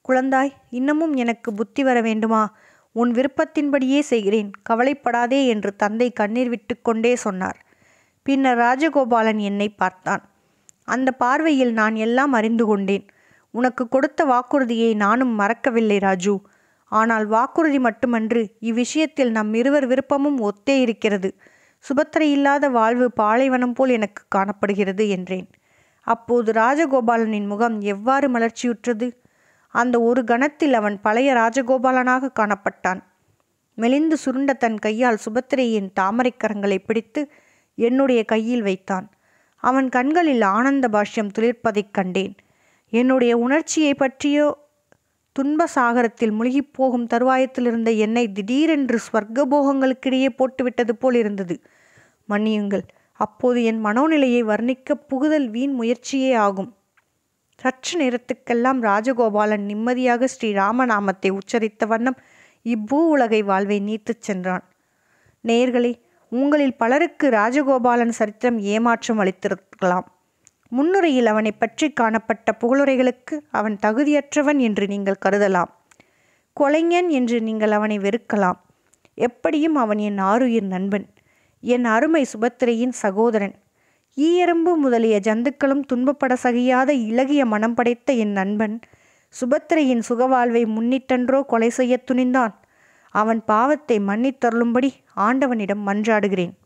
குழந்தாய் இன்னமும் எனக்கு புத்தி வர வேண்டுமா உன் விருப்பத்தின்படியே செய்கிறேன் கவலைப்படாதே என்று தந்தை கண்ணீர் விட்டு கொண்டே சொன்னார் பின்னர் ராஜகோபாலன் என்னை பார்த்தான் அந்த பார்வையில் நான் எல்லாம் அறிந்து கொண்டேன் உனக்கு கொடுத்த வாக்குறுதியை நானும் மறக்கவில்லை ராஜு ஆனால் வாக்குறுதி மட்டுமன்று இவ்விஷயத்தில் நம் இருவர் விருப்பமும் ஒத்தே இருக்கிறது சுபத்திரை இல்லாத வாழ்வு பாலைவனம் போல் எனக்கு காணப்படுகிறது என்றேன் அப்போது ராஜகோபாலனின் முகம் எவ்வாறு மலர்ச்சியுற்றது அந்த ஒரு கணத்தில் அவன் பழைய ராஜகோபாலனாக காணப்பட்டான் மெலிந்து சுருண்ட தன் கையால் சுபத்திரையின் தாமரைக் கரங்களை பிடித்து என்னுடைய கையில் வைத்தான் அவன் கண்களில் ஆனந்த பாஷ்யம் துளிர்ப்பதைக் கண்டேன் என்னுடைய உணர்ச்சியை பற்றியோ துன்ப சாகரத்தில் முழுகிப் போகும் தருவாயத்தில் இருந்த என்னை திடீரென்று ஸ்வர்க்க போகங்களுக்கிடையே போட்டுவிட்டது போல் இருந்தது மன்னியுங்கள் அப்போது என் மனோநிலையை வர்ணிக்க புகுதல் வீண் முயற்சியே ஆகும் சற்று நேரத்துக்கெல்லாம் ராஜகோபாலன் நிம்மதியாக ஸ்ரீ ராமநாமத்தை உச்சரித்த வண்ணம் இப்பூ உலகை வாழ்வை நீத்துச் சென்றான் நேயர்களே உங்களில் பலருக்கு ராஜகோபாலன் சரித்திரம் ஏமாற்றம் அளித்திருக்கலாம் முன்னுரையில் அவனை பற்றி காணப்பட்ட புகழுரைகளுக்கு அவன் தகுதியற்றவன் என்று நீங்கள் கருதலாம் கொலைஞன் என்று நீங்கள் அவனை வெறுக்கலாம் எப்படியும் அவன் என் ஆருயிர் நண்பன் என் அருமை சுபத்திரையின் சகோதரன் ஈயரம்பு முதலிய ஜந்துக்களும் துன்பப்பட சகியாத இலகிய மனம் படைத்த என் நண்பன் சுபத்திரையின் சுகவாழ்வை முன்னிட்டன்றோ கொலை செய்யத் துணிந்தான் அவன் பாவத்தை மன்னித்தருளும்படி ஆண்டவனிடம் மன்றாடுகிறேன்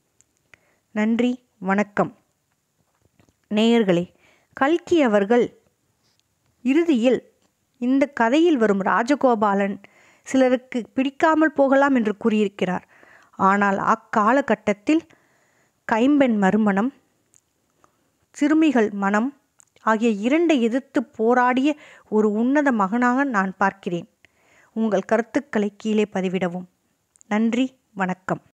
நன்றி வணக்கம் நேயர்களே கல்கி அவர்கள் இறுதியில் இந்த கதையில் வரும் ராஜகோபாலன் சிலருக்கு பிடிக்காமல் போகலாம் என்று கூறியிருக்கிறார் ஆனால் அக்காலகட்டத்தில் கைம்பெண் மறுமணம் சிறுமிகள் மனம் ஆகிய இரண்டை எதிர்த்து போராடிய ஒரு உன்னத மகனாக நான் பார்க்கிறேன் உங்கள் கருத்துக்களை கீழே பதிவிடவும் நன்றி வணக்கம்